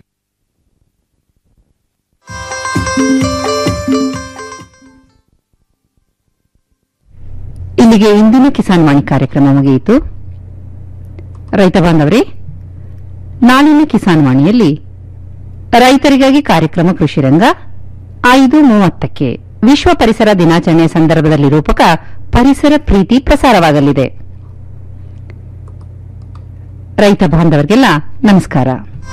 S1: ಇಲ್ಲಿಗೆ ಇಂದಿನ ಕಿಸಾನ್ ವಾಣಿ ಕಾರ್ಯಕ್ರಮ ಮುಗಿಯಿತು ರೈತ ಬಾಂಧವರೇ ನಾಳಿನ ಕಿಸಾನ್ ವಾಣಿಯಲ್ಲಿ ರೈತರಿಗಾಗಿ ಕಾರ್ಯಕ್ರಮ ಕೃಷಿ ರಂಗ ಐದು ಮೂವತ್ತಕ್ಕೆ ವಿಶ್ವ ಪರಿಸರ ದಿನಾಚರಣೆ ಸಂದರ್ಭದಲ್ಲಿ ರೂಪಕ ಪರಿಸರ ಪ್ರೀತಿ ಪ್ರಸಾರವಾಗಲಿದೆ ರೈತ ಬಾಂಧವರಿಗೆಲ್ಲ ನಮಸ್ಕಾರ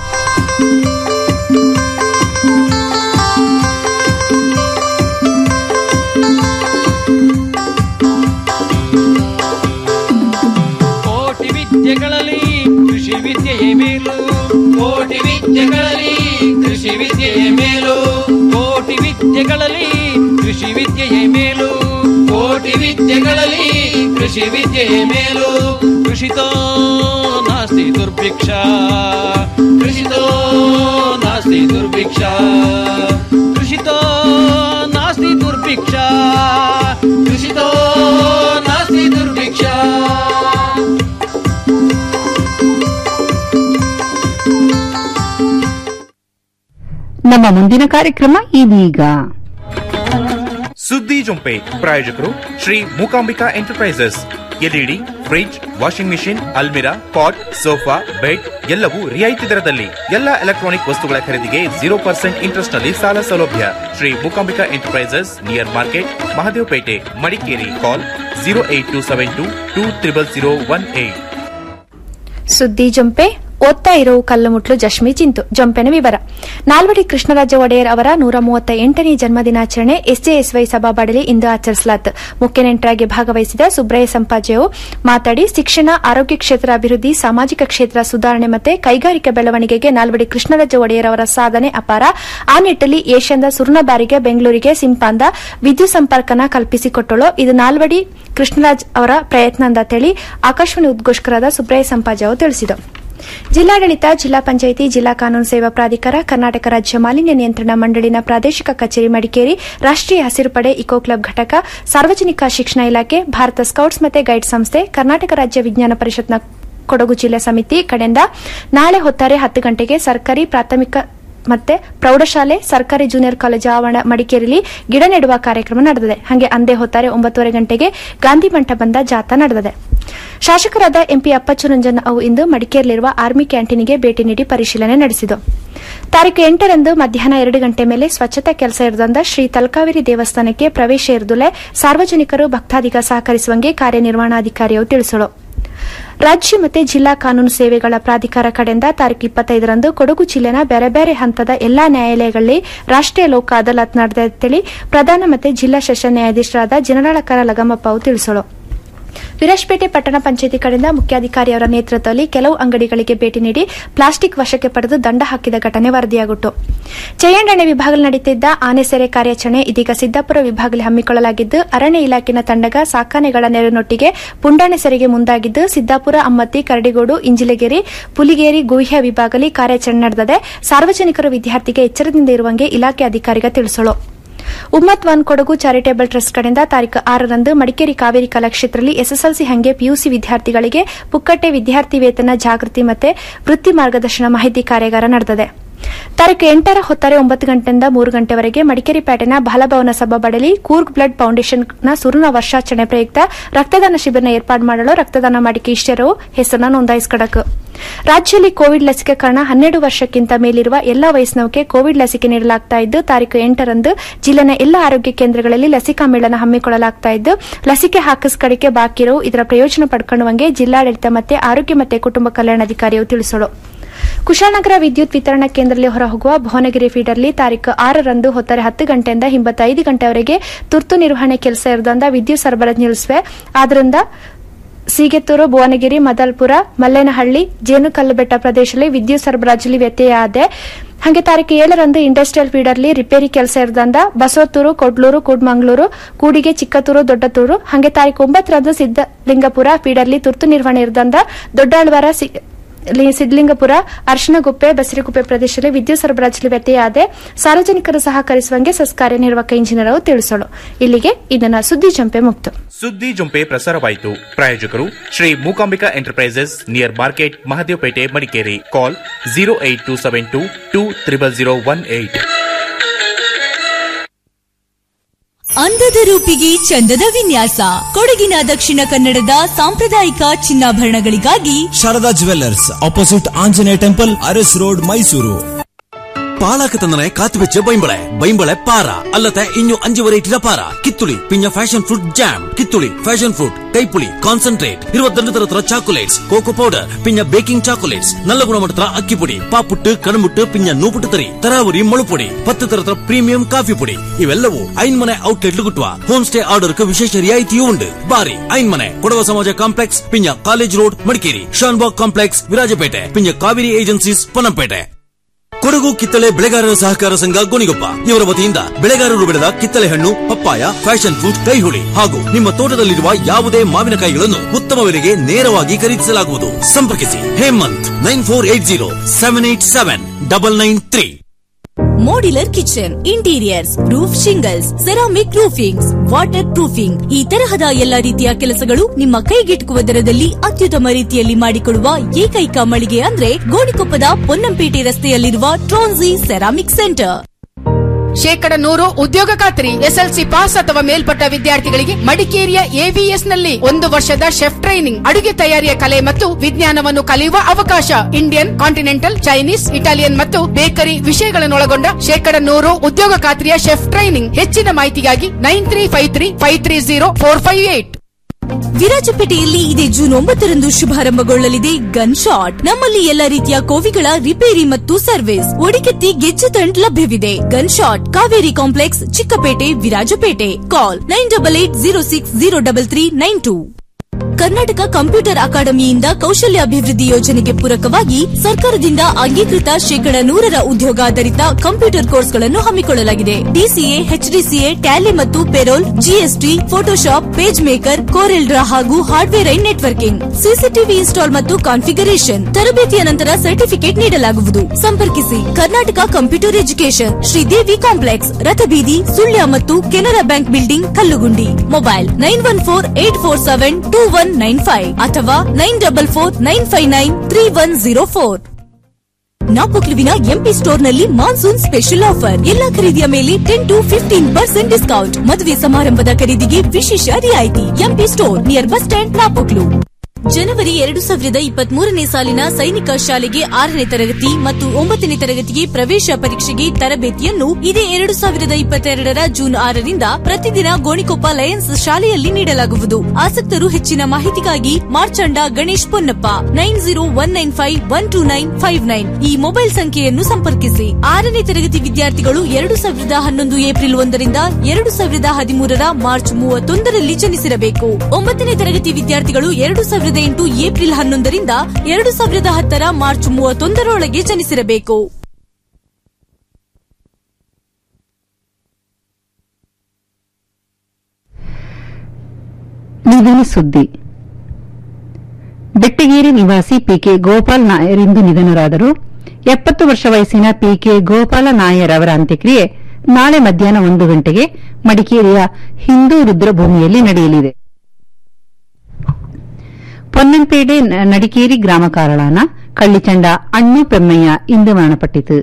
S2: ಕೋಟಿ ವಿದ್ಯೆಗಳಲ್ಲಿ ಕೃಷಿ ವಿದ್ಯೆಯೇ ಮೇಲು ಕೋಟಿ ವಿದ್ಯೆಗಳಲ್ಲಿ ಕೃಷಿ ವಿದ್ಯೆಯೇ ಮೇಲು ಕೋಟಿ ವಿದ್ಯೆಗಳಲ್ಲಿ ಕೃಷಿ ವಿದ್ಯೆಯೇ ಮೇಲು ಕೋಟಿ ವಿದ್ಯೆಗಳಲ್ಲಿ ಕೃಷಿ ವಿದ್ಯೆಯೇ ಮೇಲು ಕೃಷಿತೋ ನಾಸ್ತಿ ದುರ್ಭಿಕ್ಷ ಕೃಷಿತೋ ನಾಸ್ತಿ ದುರ್ಭಿಕ್ಷ ಕೃಷಿತೋ
S1: ನಮ್ಮ ಮುಂದಿನ ಕಾರ್ಯಕ್ರಮ ಇದೀಗ
S17: ಸುದ್ದಿ ಜೊಂಪೆ ಪ್ರಾಯೋಜಕರು Shri Mookambika enterprises LED fridge washing machine ಅಲ್ಮಿರಾ ಪಾಟ್ ಸೋಫಾ ಬೆಡ್ ಎಲ್ಲವೂ ರಿಯಾಯಿತಿ ದರದಲ್ಲಿ ಎಲ್ಲ ಎಲೆಕ್ಟ್ರಾನಿಕ್ ವಸ್ತುಗಳ ಖರೀದಿಗೆ ಜೀರೋ ಪರ್ಸೆಂಟ್ ಇಂಟ್ರೆಸ್ಟ್ ನಲ್ಲಿ ಸಾಲ ಸೌಲಭ್ಯ Shri Mookambika enterprises near market Mahadevapete Madikeri call zero eight two seven two two triple zero one eight
S18: ಸುದ್ದಿ ಜೊಂಪೆ ಓದ್ತಾ ಇರೋ ಕಲ್ಲುಮುಟ್ಲು ಜಶ್ಮಿ ಚಿಂತು ಜೊಂಪೆನ ವಿವರ ನಾಲ್ವಡಿ ಕೃಷ್ಣರಾಜ ಒಡೆಯರ್ ಅವರ ನೂರ ಮೂವತ್ತ ಎಂಟನೇ ಜನ್ಮದಿನಾಚರಣೆ ಎಸ್ಜೆಎಸ್ವೈ ಸಭಾಬಡಲಿ ಇಂದು ಆಚರಿಸಲಾಯಿತು ಮುಖ್ಯ ನೆಂಟರಾಗಿ ಭಾಗವಹಿಸಿದ ಸುಬ್ರಯ್ಯ ಸಂಪಾಜೆಯು ಮಾತಾಡಿ ಶಿಕ್ಷಣ ಆರೋಗ್ಯ ಕ್ಷೇತ್ರ ಅಭಿವೃದ್ಧಿ ಸಾಮಾಜಿಕ ಕ್ಷೇತ್ರ ಸುಧಾರಣೆ ಮತ್ತು ಕೈಗಾರಿಕಾ ಬೆಳವಣಿಗೆಗೆ ನಾಲ್ವಡಿ ಕೃಷ್ಣರಾಜ ಒಡೆಯರ್ ಅವರ ಸಾಧನೆ ಅಪಾರ ಆ ನಿಟ್ಟಲ್ಲಿ ಏಷ್ಯಾದ ಸುರ್ಣಬಾರಿಗೆ ಬೆಂಗಳೂರಿಗೆ ಸಿಂಪಾಂದ ವಿದ್ಯುತ್ ಸಂಪರ್ಕನ ಕಲ್ಪಿಸಿಕೊಟ್ಟಳು ಇದು ನಾಲ್ವಡಿ ಕೃಷ್ಣರಾಜ್ ಅವರ ಪ್ರಯತ್ನ ಅಂತ ಹೇಳಿ ಆಕಾಶವಾಣಿ ಉದ್ಘೋಷಕರಾದ ಸುಬ್ರಯ್ಯ ಸಂಪಾಜಾವು ತಿಳಿಸಿದರು ಜಿಲ್ಲಾಡಳಿತ ಜಿಲ್ಲಾ ಪಂಚಾಯಿತಿ ಜಿಲ್ಲಾ ಕಾನೂನು ಸೇವಾ ಪ್ರಾಧಿಕಾರ ಕರ್ನಾಟಕ ರಾಜ್ಯ ಮಾಲಿನ್ಯ ನಿಯಂತ್ರಣ ಮಂಡಳಿನ ಪ್ರಾದೇಶಿಕ ಕಚೇರಿ ಮಡಿಕೇರಿ ರಾಷ್ಟೀಯ ಹಸಿರು ಪಡೆ ಇಕೋ ಕ್ಲಬ್ ಘಟಕ ಸಾರ್ವಜನಿಕ ಶಿಕ್ಷಣ ಇಲಾಖೆ ಭಾರತ ಸ್ಕೌಟ್ಸ್ ಮತ್ತು ಗೈಡ್ ಸಂಸ್ಥೆ ಕರ್ನಾಟಕ ರಾಜ್ಯ ವಿಜ್ಞಾನ ಪರಿಷತ್ನ ಕೊಡಗು ಜಿಲ್ಲಾ ಸಮಿತಿ ಕಡೆಯಿಂದ ನಾಳೆ ಹೊತ್ತಾರೆ ಹತ್ತು ಗಂಟೆಗೆ ಸರ್ಕಾರಿ ಪ್ರಾಥಮಿಕ ಮತ್ತೆ ಪ್ರೌಢಶಾಲೆ ಸರ್ಕಾರಿ ಜೂನಿಯರ್ ಕಾಲೇಜು ಆವರಣ ಮಡಿಕೇರಿಯಲ್ಲಿ ಗಿಡ ನೆಡುವ ಕಾರ್ಯಕ್ರಮ ನಡೆದಿದೆ ಹಾಗೆ ಅಂದೇ ಹೊತ್ತಾರೆ ಒಂಬತ್ತುವರೆ ಗಂಟೆಗೆ ಗಾಂಧಿ ಮಂಟಪದ ಜಾಥಾ ನಡೆದಿದೆ ಶಾಸಕರಾದ ಎಂಪಿ ಅಪ್ಪಚ್ಚು ರಂಜನ್ ಅವು ಇಂದು ಮಡಿಕೇರಿಯಲ್ಲಿರುವ ಆರ್ಮಿ ಕ್ಯಾಂಟೀನ್ಗೆ ಭೇಟಿ ನೀಡಿ ಪರಿಶೀಲನೆ ನಡೆಸಿದರು ತಾರೀಕು ಎಂಟರಂದು ಮಧ್ಯಾಹ್ನ ಎರಡು ಗಂಟೆ ಮೇಲೆ ಸ್ವಚ್ಛತಾ ಕೆಲಸ ಇರದಂದ ಶ್ರೀ ತಲಕಾವೇರಿ ದೇವಸ್ಥಾನಕ್ಕೆ ಪ್ರವೇಶ ಇರದುಲೆ ಸಾರ್ವಜನಿಕರು ಭಕ್ತಾದಿಗ ಸಹಕರಿಸುವಂಗೆ ಕಾರ್ಯನಿರ್ವಹಣಾಧಿಕಾರಿಯು ತಿಳಿಸಲು ರಾಜ್ಯ ಮತ್ತು ಜಿಲ್ಲಾ ಕಾನೂನು ಸೇವೆಗಳ ಪ್ರಾಧಿಕಾರ ಕಡೆಯಿಂದ ತಾರೀಕು ಇಪ್ಪತ್ತೈದರಂದು ಕೊಡಗು ಜಿಲ್ಲೆನ ಬೇರೆ ಬೇರೆ ಹಂತದ ಎಲ್ಲಾ ನ್ಯಾಯಾಲಯಗಳಲ್ಲಿ ರಾಷ್ಟೀಯ ಲೋಕ ಅದಾಲತ್ ನಡೆದಂತೇಳಿ ಪ್ರಧಾನ ಮತ್ತು ಜಿಲ್ಲಾ ಸೆಷನ್ ನ್ಯಾಯಾಧೀಶರಾದ ಜನರಾಳಕರ ಲಗಮಪ್ಪ ಅವು ತಿಳಿಸಲು ವಿರಾಜಪೇಟೆ ಪಟ್ಟಣ ಪಂಚಾಯಿತಿ ಕಡೆಯಿಂದ ಮುಖ್ಯಾಧಿಕಾರಿಯವರ ನೇತೃತ್ವದಲ್ಲಿ ಕೆಲವು ಅಂಗಡಿಗಳಿಗೆ ಭೇಟಿ ನೀಡಿ ಪ್ಲಾಸ್ಟಿಕ್ ವಶಕ್ಕೆ ಪಡೆದು ದಂಡ ಹಾಕಿದ ಘಟನೆ ವರದಿಯಾಗಿತ್ತು ಚಯ್ಯಂಡಣೆ ವಿಭಾಗದಲ್ಲಿ ನಡೆಯುತ್ತಿದ್ದ ಆನೆ ಸೆರೆ ಕಾರ್ಯಾಚರಣೆ ಇದೀಗ ಸಿದ್ದಾಪುರ ವಿಭಾಗದಲ್ಲಿ ಹಮ್ಮಿಕೊಳ್ಳಲಾಗಿದ್ದು ಅರಣ್ಯ ಇಲಾಖೆನ ತಂಡಗ ಸಾಕಾನೆಗಳ ನೆರವಿನೊಟ್ಟಿಗೆ ಪುಂಡಾಣೆ ಸೆರೆಗೆ ಮುಂದಾಗಿದ್ದು ಸಿದ್ದಾಪುರ ಅಮ್ಮತ್ತಿ ಕರಡಿಗೋಡು ಇಂಜಿಲಗೇರಿ ಪುಲಿಗೇರಿ ಗುಹ್ಯ ವಿಭಾಗದಲ್ಲಿ ಕಾರ್ಯಾಚರಣೆ ನಡೆದಿದೆ ಸಾರ್ವಜನಿಕರು ವಿದ್ಯಾರ್ಥಿಗೆ ಎಚ್ಚರದಿಂದ ಇರುವಂಗೆ ಇಲಾಖೆ ಅಧಿಕಾರಿಗ ತಿಳಿಸಲು Ummath one Kodagu charitable trust ಕಡೆಯಿಂದ ತಾರೀಕು ಆರರಂದು ಮಡಿಕೇರಿ ಕಾವೇರಿ ಕಲಾಕ್ಷೇತ್ರದಲ್ಲಿ ಎಸ್ಎಸ್ಎಲ್ಸಿ ಹಂಗೆ ಪಿಯುಸಿ ವಿದ್ಯಾರ್ಥಿಗಳಿಗೆ ಪುಕ್ಕಟ್ಟೆ ವಿದ್ಯಾರ್ಥಿ ವೇತನ ಜಾಗೃತಿ ಮತ್ತು ವೃತ್ತಿ ಮಾರ್ಗದರ್ಶನ ಮಾಹಿತಿ ಕಾರ್ಯಾಗಾರ ನಡೆದಿದೆ ತಾರೀಕು ಎಂಟರ ಹೊತ್ತಾರೆ ಒಂಬತ್ತು ಗಂಟೆಯಿಂದ ಮೂರು ಗಂಟೆವರೆಗೆ ಮಡಿಕೇರಿ ಪೇಟೆನ ಬಾಲಭವನ ಸಭಾಬಡಲಿ ಕೂರ್ಗ್ ಬ್ಲಡ್ ಫೌಂಡೇಶನ್ನ ಸುರುನ ವರ್ಷಾಚರಣೆ ಪ್ರಯುಕ್ತ ರಕ್ತದಾನ ಶಿಬಿರನ ಏರ್ಪಾಡು ಮಾಡಲು ರಕ್ತದಾನ ಮಾಡಿಕೆ ಇಷ್ಟರು ಹೆಸರನ್ನು ನೋಂದಾಯಿಸಿಕೊಡಕು ರಾಜ್ಯದಲ್ಲಿ ಕೋವಿಡ್ ಲಸಿಕೆಕರಣ ಹನ್ನೆರಡು ವರ್ಷಕ್ಕಿಂತ ಮೇಲಿರುವ ಎಲ್ಲಾ ವಯಸ್ಸಿನವರಿಗೆ ಕೋವಿಡ್ ಲಸಿಕೆ ನೀಡಲಾಗ್ತಾ ಇದ್ದು ತಾರೀಕು ಎಂಟರಂದು ಜಿಲ್ಲೆನ ಎಲ್ಲ ಆರೋಗ್ಯ ಕೇಂದ್ರಗಳಲ್ಲಿ ಲಸಿಕಾ ಮೇಳನ ಹಮ್ಮಿಕೊಳ್ಳಲಾಗ್ತಾ ಇದ್ದು ಲಸಿಕೆ ಹಾಕಿಸ್ಕಡಿಕೆ ಬಾಕಿ ಇರೋ ಇದರ ಪ್ರಯೋಜನ ಪಡ್ಕೊಳ್ಳುವಂಗೆ ಜಿಲ್ಲಾಡಳಿತ ಮತ್ತು ಆರೋಗ್ಯ ಮತ್ತು ಕುಟುಂಬ ಕಲ್ಯಾಣಾಧಿಕಾರಿಯು ತಿಳಿಸಲು ಕುಶಾಲನಗರ ವಿದ್ಯುತ್ ವಿತರಣಾ ಕೇಂದ್ರದಲ್ಲಿ ಹೊರಹೋಗುವ ಭುವನಗಿರಿ ಫೀಡರ್ಲಿ ತಾರೀಕು ಆರರಂದು ಹೊತ್ತಾರೆ ಹತ್ತು ಗಂಟೆಯಿಂದ ಹಿಂಬತ್ತೈದು ಗಂಟೆವರೆಗೆ ತುರ್ತು ನಿರ್ವಹಣೆ ಕೆಲಸ ಇರದಂದ ವಿದ್ಯುತ್ ಸರಬರಾಜು ನಿಲ್ಲಿಸುವೆ ಆದ್ದರಿಂದ ಸೀಗೆತ್ತೂರು ಭುವನಗಿರಿ ಮದಲ್ಪುರ ಮಲ್ಲೇನಹಳ್ಳಿ ಜೇನುಕಲ್ಲುಬೆಟ್ಟ ಪ್ರದೇಶದಲ್ಲಿ ವಿದ್ಯುತ್ ಸರಬರಾಜಲ್ಲಿ ವ್ಯತ್ಯಯ ಆದೆ ಹಾಗೆ ತಾರೀಕು ಏಳರಂದು ಇಂಡಸ್ಟ್ರಿಯಲ್ ಫೀಡರ್ಲಿ ರಿಪೇರಿ ಕೆಲಸ ಇರದಂದ ಬಸವತ್ತೂರು ಕೊಡ್ಲೂರು ಕೂಡ್ಮಂಗ್ಳೂರು ಕೂಡಿಗೆ ಚಿಕ್ಕತೂರು ದೊಡ್ಡತೂರು ಹಾಗೆ ತಾರೀಕು ಒಂಬತ್ತರಂದು ಸಿದ್ದಲಿಂಗಪುರ ಫೀಡರ್ಲಿ ತುರ್ತು ನಿರ್ವಹಣೆ ಇರದಂದ ದೊಡ್ಡಾಳ್ವಾರ ಸಿದ್ದಲಿಂಗಪುರ ಅರ್ಶನಗುಪ್ಪೆ ಬಸಿರಿಗುಪ್ಪೆ ಪ್ರದೇಶದಲ್ಲಿ ವಿದ್ಯುತ್ ಸರಬರಾಜಲ್ಲಿ ವ್ಯತ್ಯಯ ಆದೆ ಸಾರ್ವಜನಿಕರು ಸಹಕರಿಸುವಂಗೆ ಸಸ್ ಕಾರ್ಯನಿರ್ವಾಹಕ ಇಂಜಿನಿಯರ್ ತಿಳಿಸಲು ಇಲ್ಲಿಗೆ ಇದನ್ನ ಸುದ್ದಿ ಜಂಪೆ ಮುಕ್ತ
S17: ಸುದ್ದಿ ಜೊಂಪೆ ಪ್ರಸಾರವಾಯಿತು ಪ್ರಾಯೋಜಕರು Shri Mookambika enterprises near market Mahadevapete Madikeri call zero eight two seven two two triple zero one eight
S19: ಅಂದದ ರೂಪಿಗೆ ಚಂದದ ವಿನ್ಯಾಸ ಕೊಡಗಿನ ದಕ್ಷಿಣ ಕನ್ನಡದ ಸಾಂಪ್ರದಾಯಿಕ ಚಿನ್ನಾಭರಣಗಳಿಗಾಗಿ
S20: Sharada jewellers opposite Anjaneya temple Aras road Mysuru ಪಾಲಾಕ ತಂದನೆ ಕಾತು വെച്ച് ಬೈಂಬಳೆ ಬೈಂಬಳೆ ಪಾರ ಅಲ್ಲದೆ ಇನ್ನು ಅഞ്ചು ವೆರೈಟಿಯ ಪಾರ ಕಿತ್ತುಳಿ ಪಿಂಜ ಫ್ಯಾಷನ್ ಫ್ರೂಟ್ ಜಾಮ್ ಕಿತ್ತುಳಿ ಫ್ಯಾಷನ್ ಫ್ರೂಟ್ ಕೈಪುಳಿ ಕಾನ್ಸಂಟ್ರೇಟ್ இருபத்தி தரத்துல சாக்கோலேட்ஸ் கோகோ பவுடர் பின்ன பேக்கிங் சாக்கோலேட்ஸ் நல்ல குணமட்டத்துல ಅಕ್ಕಿ ಪುಡಿ ಪಾಪುಟ್ಟು ಕಣಮುಟ್ಟು ಪಿಂಜ ನೂಪುಟ್ಟು ತರಿ ತರಾವರಿ ಮುಳುಪುಡಿ ಪತ್ತು ತರತ್ರ ಪ್ರೀಮಿಯಂ ಕಾಫಿ ಪುಡಿ ಇವೆಲ್ಲವೂ ಐನ್ ಮನೆ ಔಟ್ಲೆಟ್ ಗುಟ್ಟುವ ಹೋಮ್ ಸ್ಟೇ ಆರ್ಡರ್க்கு ವಿಶೇಷ ರಿಯಾಯಿತಿಯೂ ಉಂಟು ಬಾರಿ ಐನ್ ಮನೆ ಕೊಡವ ಸಮಾಜ ಕಾಂಪ್ಲೆಕ್ಸ್ ಪಿಂಜ college road Madikeri Shanbhag complex Virajpete ಪಿಂಜ ಕಾವೇರಿ ಏಜೆನ್ಸೀಸ್ ಪೊನ್ನಂಪೇಟೆ ಕೊಡಗು ಕಿತ್ತಳೆ ಬೆಳೆಗಾರರ ಸಹಕಾರ ಸಂಘ ಗೋಣಿಗೊಪ್ಪ ಇವರ ವತಿಯಿಂದ ಬೆಳೆಗಾರರು ಬೆಳೆದ ಕಿತ್ತಳೆ ಹಣ್ಣು ಪಪ್ಪಾಯ ಫ್ಯಾಷನ್ ಫ್ರೂಟ್ ಕೈಹುಳಿ ಹಾಗೂ ನಿಮ್ಮ ತೋಟದಲ್ಲಿರುವ ಯಾವುದೇ ಮಾವಿನಕಾಯಿಗಳನ್ನು ಉತ್ತಮ ಬೆಲೆಗೆ ನೇರವಾಗಿ ಖರೀದಿಸಲಾಗುವುದು ಸಂಪರ್ಕಿಸಿ Hemanth nine four eight zero seven eight seven double nine three
S19: modular kitchen interiors roof shingles ceramic roofings waterproofing ಈ ತರಹದ ಎಲ್ಲ ರೀತಿಯ ಕೆಲಸಗಳು ನಿಮ್ಮ ಕೈಗೆಟುಕುವ ದರದಲ್ಲಿ ಅತ್ಯುತ್ತಮ ರೀತಿಯಲ್ಲಿ ಮಾಡಿಕೊಡುವ ಏಕೈಕ ಮಳಿಗೆ ಅಂದ್ರೆ ಗೋಣಿಕೊಪ್ಪದ ಪೊನ್ನಂಪೇಟೆ ರಸ್ತೆಯಲ್ಲಿರುವ ಟ್ರೋನ್ಸಿ ಸೆರಾಮಿಕ್ ಸೆಂಟರ್
S21: ಶೇಕಡ ನೂರು ಉದ್ಯೋಗ ಖಾತ್ರಿ ಎಸ್ಎಲ್ಸಿ ಪಾಸ್ ಅಥವಾ ಮೇಲ್ಪಟ್ಟ ವಿದ್ಯಾರ್ಥಿಗಳಿಗೆ ಮಡಿಕೇರಿಯ ಎವಿಎಸ್ ನಲ್ಲಿ ಒಂದು ವರ್ಷದ ಶೆಫ್ ಟ್ರೈನಿಂಗ್ ಅಡುಗೆ ತಯಾರಿಯ ಕಲೆ ಮತ್ತು ವಿಜ್ಞಾನವನ್ನು ಕಲಿಯುವ ಅವಕಾಶ ಇಂಡಿಯನ್ ಕಾಂಟಿನೆಂಟಲ್ ಚೈನೀಸ್ ಇಟಾಲಿಯನ್ ಮತ್ತು ಬೇಕರಿ ವಿಷಯಗಳನ್ನೊಳಗೊಂಡ ಶೇಕಡ ನೂರು ಉದ್ಯೋಗ ಖಾತ್ರಿಯ ಶೆಫ್ ಟ್ರೈನಿಂಗ್ ಹೆಚ್ಚಿನ ಮಾಹಿತಿಗಾಗಿ nine three five three five three zero four five eight
S19: ವಿರಾಜಪೇಟೆಯಲ್ಲಿ ಇದೇ ಜೂನ್ ಒಂಬತ್ತರಂದು ಶುಭಾರಂಭಗೊಳ್ಳಲಿದೆ ಗನ್ ಶಾಟ್ ನಮ್ಮಲ್ಲಿ ಎಲ್ಲ ರೀತಿಯ ಕೋವಿಗಳ ರಿಪೇರಿ ಮತ್ತು ಸರ್ವಿಸ್ ಒಡಿಕೆತ್ತಿ ಗೆಜ್ಜೆ ತಂಡ್ ಲಭ್ಯವಿದೆ gun shot Kaveri complex Chikkapete Virajpete call nine double eight zero six zero double three nine two Karnataka computer ಅಕಾಡೆಮಿಯಿಂದ ಕೌಶಲ್ಯಾಭಿವೃದ್ಧಿ ಯೋಜನೆಗೆ ಪೂರಕವಾಗಿ ಸರ್ಕಾರದಿಂದ ಅಂಗೀಕೃತ ಶೇಕಡ ನೂರರ ಉದ್ಯೋಗಾಧಾರಿತ ಕಂಪ್ಯೂಟರ್ ಕೋರ್ಸ್ಗಳನ್ನು ಹಮ್ಮಿಕೊಳ್ಳಲಾಗಿದೆ ಡಿಸಿಎ ಎಚ್ಡಿಸಿಎ ಟ್ಯಾಲಿ ಮತ್ತು payroll GST Photoshop PageMaker CorelDRAW ಹಾಗೂ hardware and networking CCTV install ಮತ್ತು ಕಾನ್ಫಿಗರೇಷನ್ ತರಬೇತಿಯ ನಂತರ ಸರ್ಟಿಫಿಕೇಟ್ ನೀಡಲಾಗುವುದು ಸಂಪರ್ಕಿಸಿ Karnataka computer education Shridevi complex Rathabeedi Sullia ಮತ್ತು Canara bank building Kallugundi mobile nine one four eight four seven two one nine five ಅಥವಾ nine double four nine five nine three one zero four ನಾಪೊಕ್ಲುವಿನ MP ಸ್ಟೋರ್ನಲ್ಲಿ monsoon special offer ಎಲ್ಲಾ ಖರೀದಿಯ ಮೇಲೆ ten to fifteen percent discount ಮದುವೆ ಸಮಾರಂಭದ ಖರೀದಿಗೆ ವಿಶೇಷ ರಿಯಾಯಿತಿ MP store near bus stand Napoklu ಜನವರಿ ಎರಡು ಸಾವಿರದ ಇಪ್ಪತ್ಮೂರನೇ ಸಾಲಿನ ಸೈನಿಕ ಶಾಲೆಗೆ ಆರನೇ ತರಗತಿ ಮತ್ತು ಒಂಬತ್ತನೇ ತರಗತಿಗೆ ಪ್ರವೇಶ ಪರೀಕ್ಷೆಗೆ ತರಬೇತಿಯನ್ನು ಇದೇ ಎರಡು ಸಾವಿರದ ಇಪ್ಪತ್ತೆರಡರ ಜೂನ್ ಆರರಿಂದ ಪ್ರತಿದಿನ ಗೋಣಿಕೊಪ್ಪ ಲಯನ್ಸ್ ಶಾಲೆಯಲ್ಲಿ ನೀಡಲಾಗುವುದು ಆಸಕ್ತರು ಹೆಚ್ಚಿನ ಮಾಹಿತಿಗಾಗಿ Marchanda Ganesh Ponnappa nine zero one nine five one two nine five nine ಈ ಮೊಬೈಲ್ ಸಂಖ್ಯೆಯನ್ನು ಸಂಪರ್ಕಿಸಿ ಆರನೇ ತರಗತಿ ವಿದ್ಯಾರ್ಥಿಗಳು ಎರಡು ಸಾವಿರದ ಹನ್ನೊಂದು ಏಪ್ರಿಲ್ ಒಂದರಿಂದ ಎರಡು ಸಾವಿರದ ಹದಿಮೂರರ ಮಾರ್ಚ್ ಮೂವತ್ತೊಂದರಲ್ಲಿ ಜನಿಸಿರಬೇಕು ಒಂಬತ್ತನೇ ತರಗತಿ ವಿದ್ಯಾರ್ಥಿಗಳು ಎರಡು ಸಾವಿರದ ಎಂಟು ಏಪ್ರಿಲ್ ಹನ್ನೊಂದರಿಂದ ಎರಡು ಸಾವಿರದ ಹತ್ತರ ಮಾರ್ಚ್ ಮೂವತ್ತೊಂದರೊಳಗೆ ಜನಿಸಿರಬೇಕು
S1: ನಿಧನ ಸುದ್ದಿ ಬೆಟ್ಟಗೇರಿ ನಿವಾಸಿ ಪಿಕೆ ಗೋಪಾಲ್ ನಾಯರ್ ಇಂದು ನಿಧನರಾದರು ಎಪ್ಪತ್ತು ವರ್ಷ ವಯಸ್ಸಿನ ಪಿಕೆ ಗೋಪಾಲ ನಾಯರ್ ಅವರ ಅಂತ್ಯಕ್ರಿಯೆ ನಾಳೆ ಮಧ್ಯಾಹ್ನ ಒಂದು ಗಂಟೆಗೆ ಮಡಿಕೇರಿಯ ಹಿಂದೂ ರುದ್ರಭೂಮಿಯಲ್ಲಿ ನಡೆಯಲಿದೆ ಪೊನ್ನಂಪೇಟೆ ನ- ನಡಿಕೇರಿ ಗ್ರಾಮ ಕಾರಳಾನ ಕಳ್ಳಿಚಂಡ ಅಣ್ಣು ಪೆಮ್ಮಯ್ಯ ಇಂದು ಮರಣಪಟ್ಟಿತು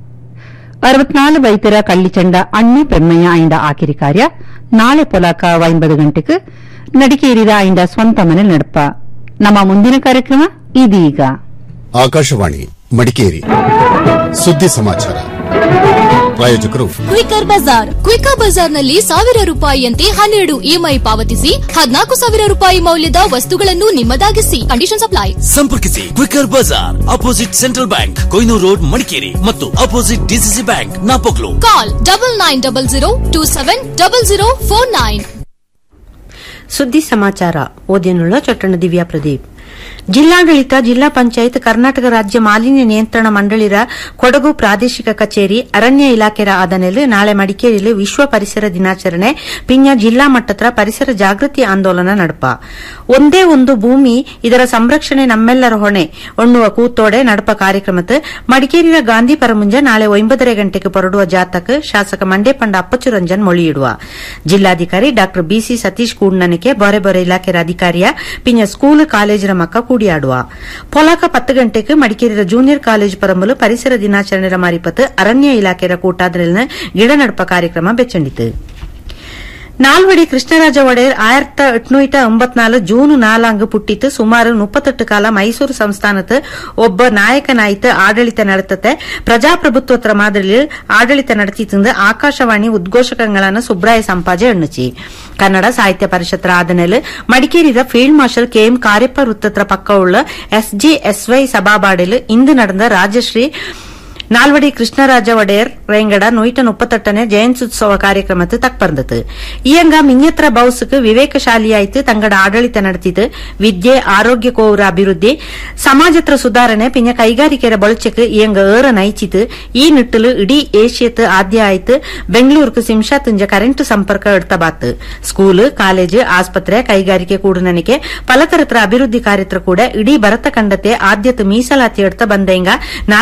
S1: ಅರವತ್ನಾಲು ವೈದ್ಯರ ಕಳ್ಳಿಚಂಡ ಅಣ್ಣು ಪೆಮ್ಮಯ್ಯ ಐಂಡ ಆಕಿರಿ ಕಾರ್ಯ ನಾಳೆ ಪೊಲಾಕ ಒಂಬತ್ತು ಗಂಟೆಗೆ ನಡಿಕೇರಿದ ಐಂಡ ಸ್ವಂತ ಮನೆ ನಡಪ ನಮ್ಮ ಮುಂದಿನ ಕಾರ್ಯಕ್ರಮ ಇದೀಗ
S22: ಆಕಾಶವಾಣಿ ಮಡಿಕೇರಿ ಸುದ್ದಿ ಸಮಾಚಾರ ಪ್ರಾಯೋಜಕರು
S19: ಕ್ವಿಕರ್ ಬಜಾರ್ ಕ್ವಿಕರ್ ಬಜಾರ್ನಲ್ಲಿ ಸಾವಿರ ರೂಪಾಯಿಯಂತೆ ಹನ್ನೆರಡು ಇಎಂಐ ಪಾವತಿಸಿ ಹದಿನಾಲ್ಕು ಸಾವಿರ ರೂಪಾಯಿ ಮೌಲ್ಯದ ವಸ್ತುಗಳನ್ನು ನಿಮ್ಮದಾಗಿಸಿ ಕಂಡೀಷನ್ ಅಪ್ಲೈ
S20: ಸಂಪರ್ಕಿಸಿ quicker Bazaar opposite central bank Koynuru road Madikeri ಮತ್ತು opposite DCC bank Napoklu
S19: call double nine double zero two seven double zero four nine
S23: ಸುದ್ದಿ ಸಮಾಚಾರ ಓದಿನುಳ್ಳ ಚೊಟ್ಟಣ ದಿವ್ಯಾ ಪ್ರದೀಪ್ ಜಿಲ್ಲಾಡಳಿತ ಜಿಲ್ಲಾ ಪಂಚಾಯತ್ ಕರ್ನಾಟಕ ರಾಜ್ಯ ಮಾಲಿನ್ಯ ನಿಯಂತ್ರಣ ಮಂಡಳಿರ ಕೊಡಗು ಪ್ರಾದೇಶಿಕ ಕಚೇರಿ ಅರಣ್ಯ ಇಲಾಖೆರ ಆದನೆಲ್ ನಾಳೆ ಮಡಿಕೇರಿಯಲ್ಲಿ ವಿಶ್ವ ಪರಿಸರ ದಿನಾಚರಣೆ ಪಿಂಜ ಜಿಲ್ಲಾ ಮಟ್ಟದ ಪರಿಸರ ಜಾಗೃತಿ ಆಂದೋಲನ ನಡಪ ಒಂದೇ ಒಂದು ಭೂಮಿ ಇದರ ಸಂರಕ್ಷಣೆ ನಮ್ಮೆಲ್ಲರ ಹೊಣೆ ಒಣ್ಣುವ ಕೂತೋಡೆ ನಡಪ ಕಾರ್ಯಕ್ರಮತ್ ಮಡಿಕೇರಿಯ ಗಾಂಧಿ ಪರಮುಂಜ ನಾಳೆ ಒಂಬತ್ತರೆ ಗಂಟೆಗೆ ಹೊರಡುವ ಜಾತಕ್ ಶಾಸಕ ಮಂಡ್ಯ ಪಂಡ ಅಪ್ಪಚ್ಚು ರಂಜನ್ ಮೊಳಿಯಿಡುವ ಜಿಲ್ಲಾಧಿಕಾರಿ ಡಾ ಬಿಸಿ ಸತೀಶ್ ಕೂಡ್ನನಿಕೆ ಬೊರೆ ಬೊರೆ ಇಲಾಖೆಯ ಅಧಿಕಾರಿಯ ಪಿಂಜ ಸ್ಕೂಲ್ ಕಾಲೇಜರ ಮಕ್ಕ ಕೂಡಿಯಾಡುವ ಪೊಲಾಕ ಪತ್ತು ಗಂಟೆಗೆ ಮಡಿಕೇರಿಯ ಜೂನಿಯರ್ ಕಾಲೇಜು ಪರಮಲು ಪರಿಸರ ದಿನಾಚರಣೆ ಮಾರಿಪತ್ ಅರಣ್ಯ ಇಲಾಖೆಯ ಕೂಟಾದ್ರಲಿನ ಗಿಡ ನಡಪ ಕಾರ್ಯಕ್ರಮ ಬೆಚ್ಚಂಡಿತು ನಾಲ್ವಡಿ ಕೃಷ್ಣರಾಜ ಒಡೆಯರ್ ಆயிரத்தி எட்நூத்தி ஐம்பತ್ನಾಲು ಜೂನ್ ನಾಲಾಂಗ್ ಪುಟ್ಟಿತ್ತು ಸುಮಾರು ಮುಪ್ಪತ್ತೆಟ್ಟು ಕಾಲ ಮೈಸೂರು ಸಂಸ್ಥಾನದ ಒಬ್ಬ ನಾಯಕನಾಯಿತು ಆಡಳಿತ ನಡೆತತೆ ಪ್ರಜಾಪ್ರಭುತ್ವತ್ರ ಮಾದರಿಯಲ್ಲಿ ಆಡಳಿತ ನಡೆತಿತ್ತು ಆಕಾಶವಾಣಿ ಉದ್ಘೋಷಕಗಳನ್ನು ಸುಬ್ರಾಯ ಸಂಪಾಜೆ ಎಣ್ಣುಚಿ ಕನ್ನಡ ಸಾಹಿತ್ಯ ಪರಿಷತ್ತರ ಆದನೆಲ್ ಮಡಿಕೇರಿದ ಫೀಲ್ಡ್ ಮಾರ್ಷಲ್ ಕೆಎಂ ಕಾರ್ಯಪ್ಪ ವೃತ್ತತ್ರ ಪಕ್ಕವುಳ್ಳ ಎಸ್ಜಿಎಸ್ವೈ ಸಭಾಬಾಡಿಲ್ ಇಂದು ನಡೆದ ರಾಜಶ್ರೀ ನಾಲ್ವಡಿ ಕೃಷ್ಣರಾಜ ಒಡೆಯರ್ ರೇಂಗಡ ನೂಯ್ಟ ಮುಪ್ಪತ್ತೆಟ್ಟನೇ ಜಯಂತ್ಯುತ್ಸವ ಕಾರ್ಯಕ್ರಮத்து தக்பர்ந்தது இயங்க மின்யத்திர பவுசுக்கு விவேகசாலியாய்த்து தங்கட ಆಡಳಿತ ನಡೆತಿದ್ದು ವಿದ್ಯೆ ಆರೋಗ್ಯ ಕೋವುರ ಅಭಿವೃದ್ಧಿ ಸಮಾಜತ್ರ ಸುಧಾರಣೆ ಪಿಂಜ ಕೈಗಾರಿಕೆರ ಬಳಚಕ್ಕೆ ಇಯಂಗ ಏರ ನೈಚಿತು ಈ ನಿಟ್ಟಲು ಇಡೀ ಏಷ್ಯತ್ ಆದ್ಯ ಆಯ್ತು ಬೆಂಗಳೂರುకు ಸಿಂಶಾ ತುಂಜ ಕರೆಂಟ್ ಸಂಪರ್ಕ ಎಡ್ತ ಬಾತ್ ಸ್ಕೂಲ್ ಕಾಲೇಜ್ ಆಸ್ಪತ್ರೆ ಕೈಗಾರಿಕೆ ಕೂಡನನಿಕೆ ಪಲತರತ್ರ ಅಭಿವೃದ್ಧಿ ಕಾರ್ಯತ್ರ ಕೂಡ ಇಡೀ ಭರತ ಖಂಡತೆ ಆದ್ಯತೆ ಮೀಸಲಾತಿ ಎಡ್ತ ಬಂದೆಂಗ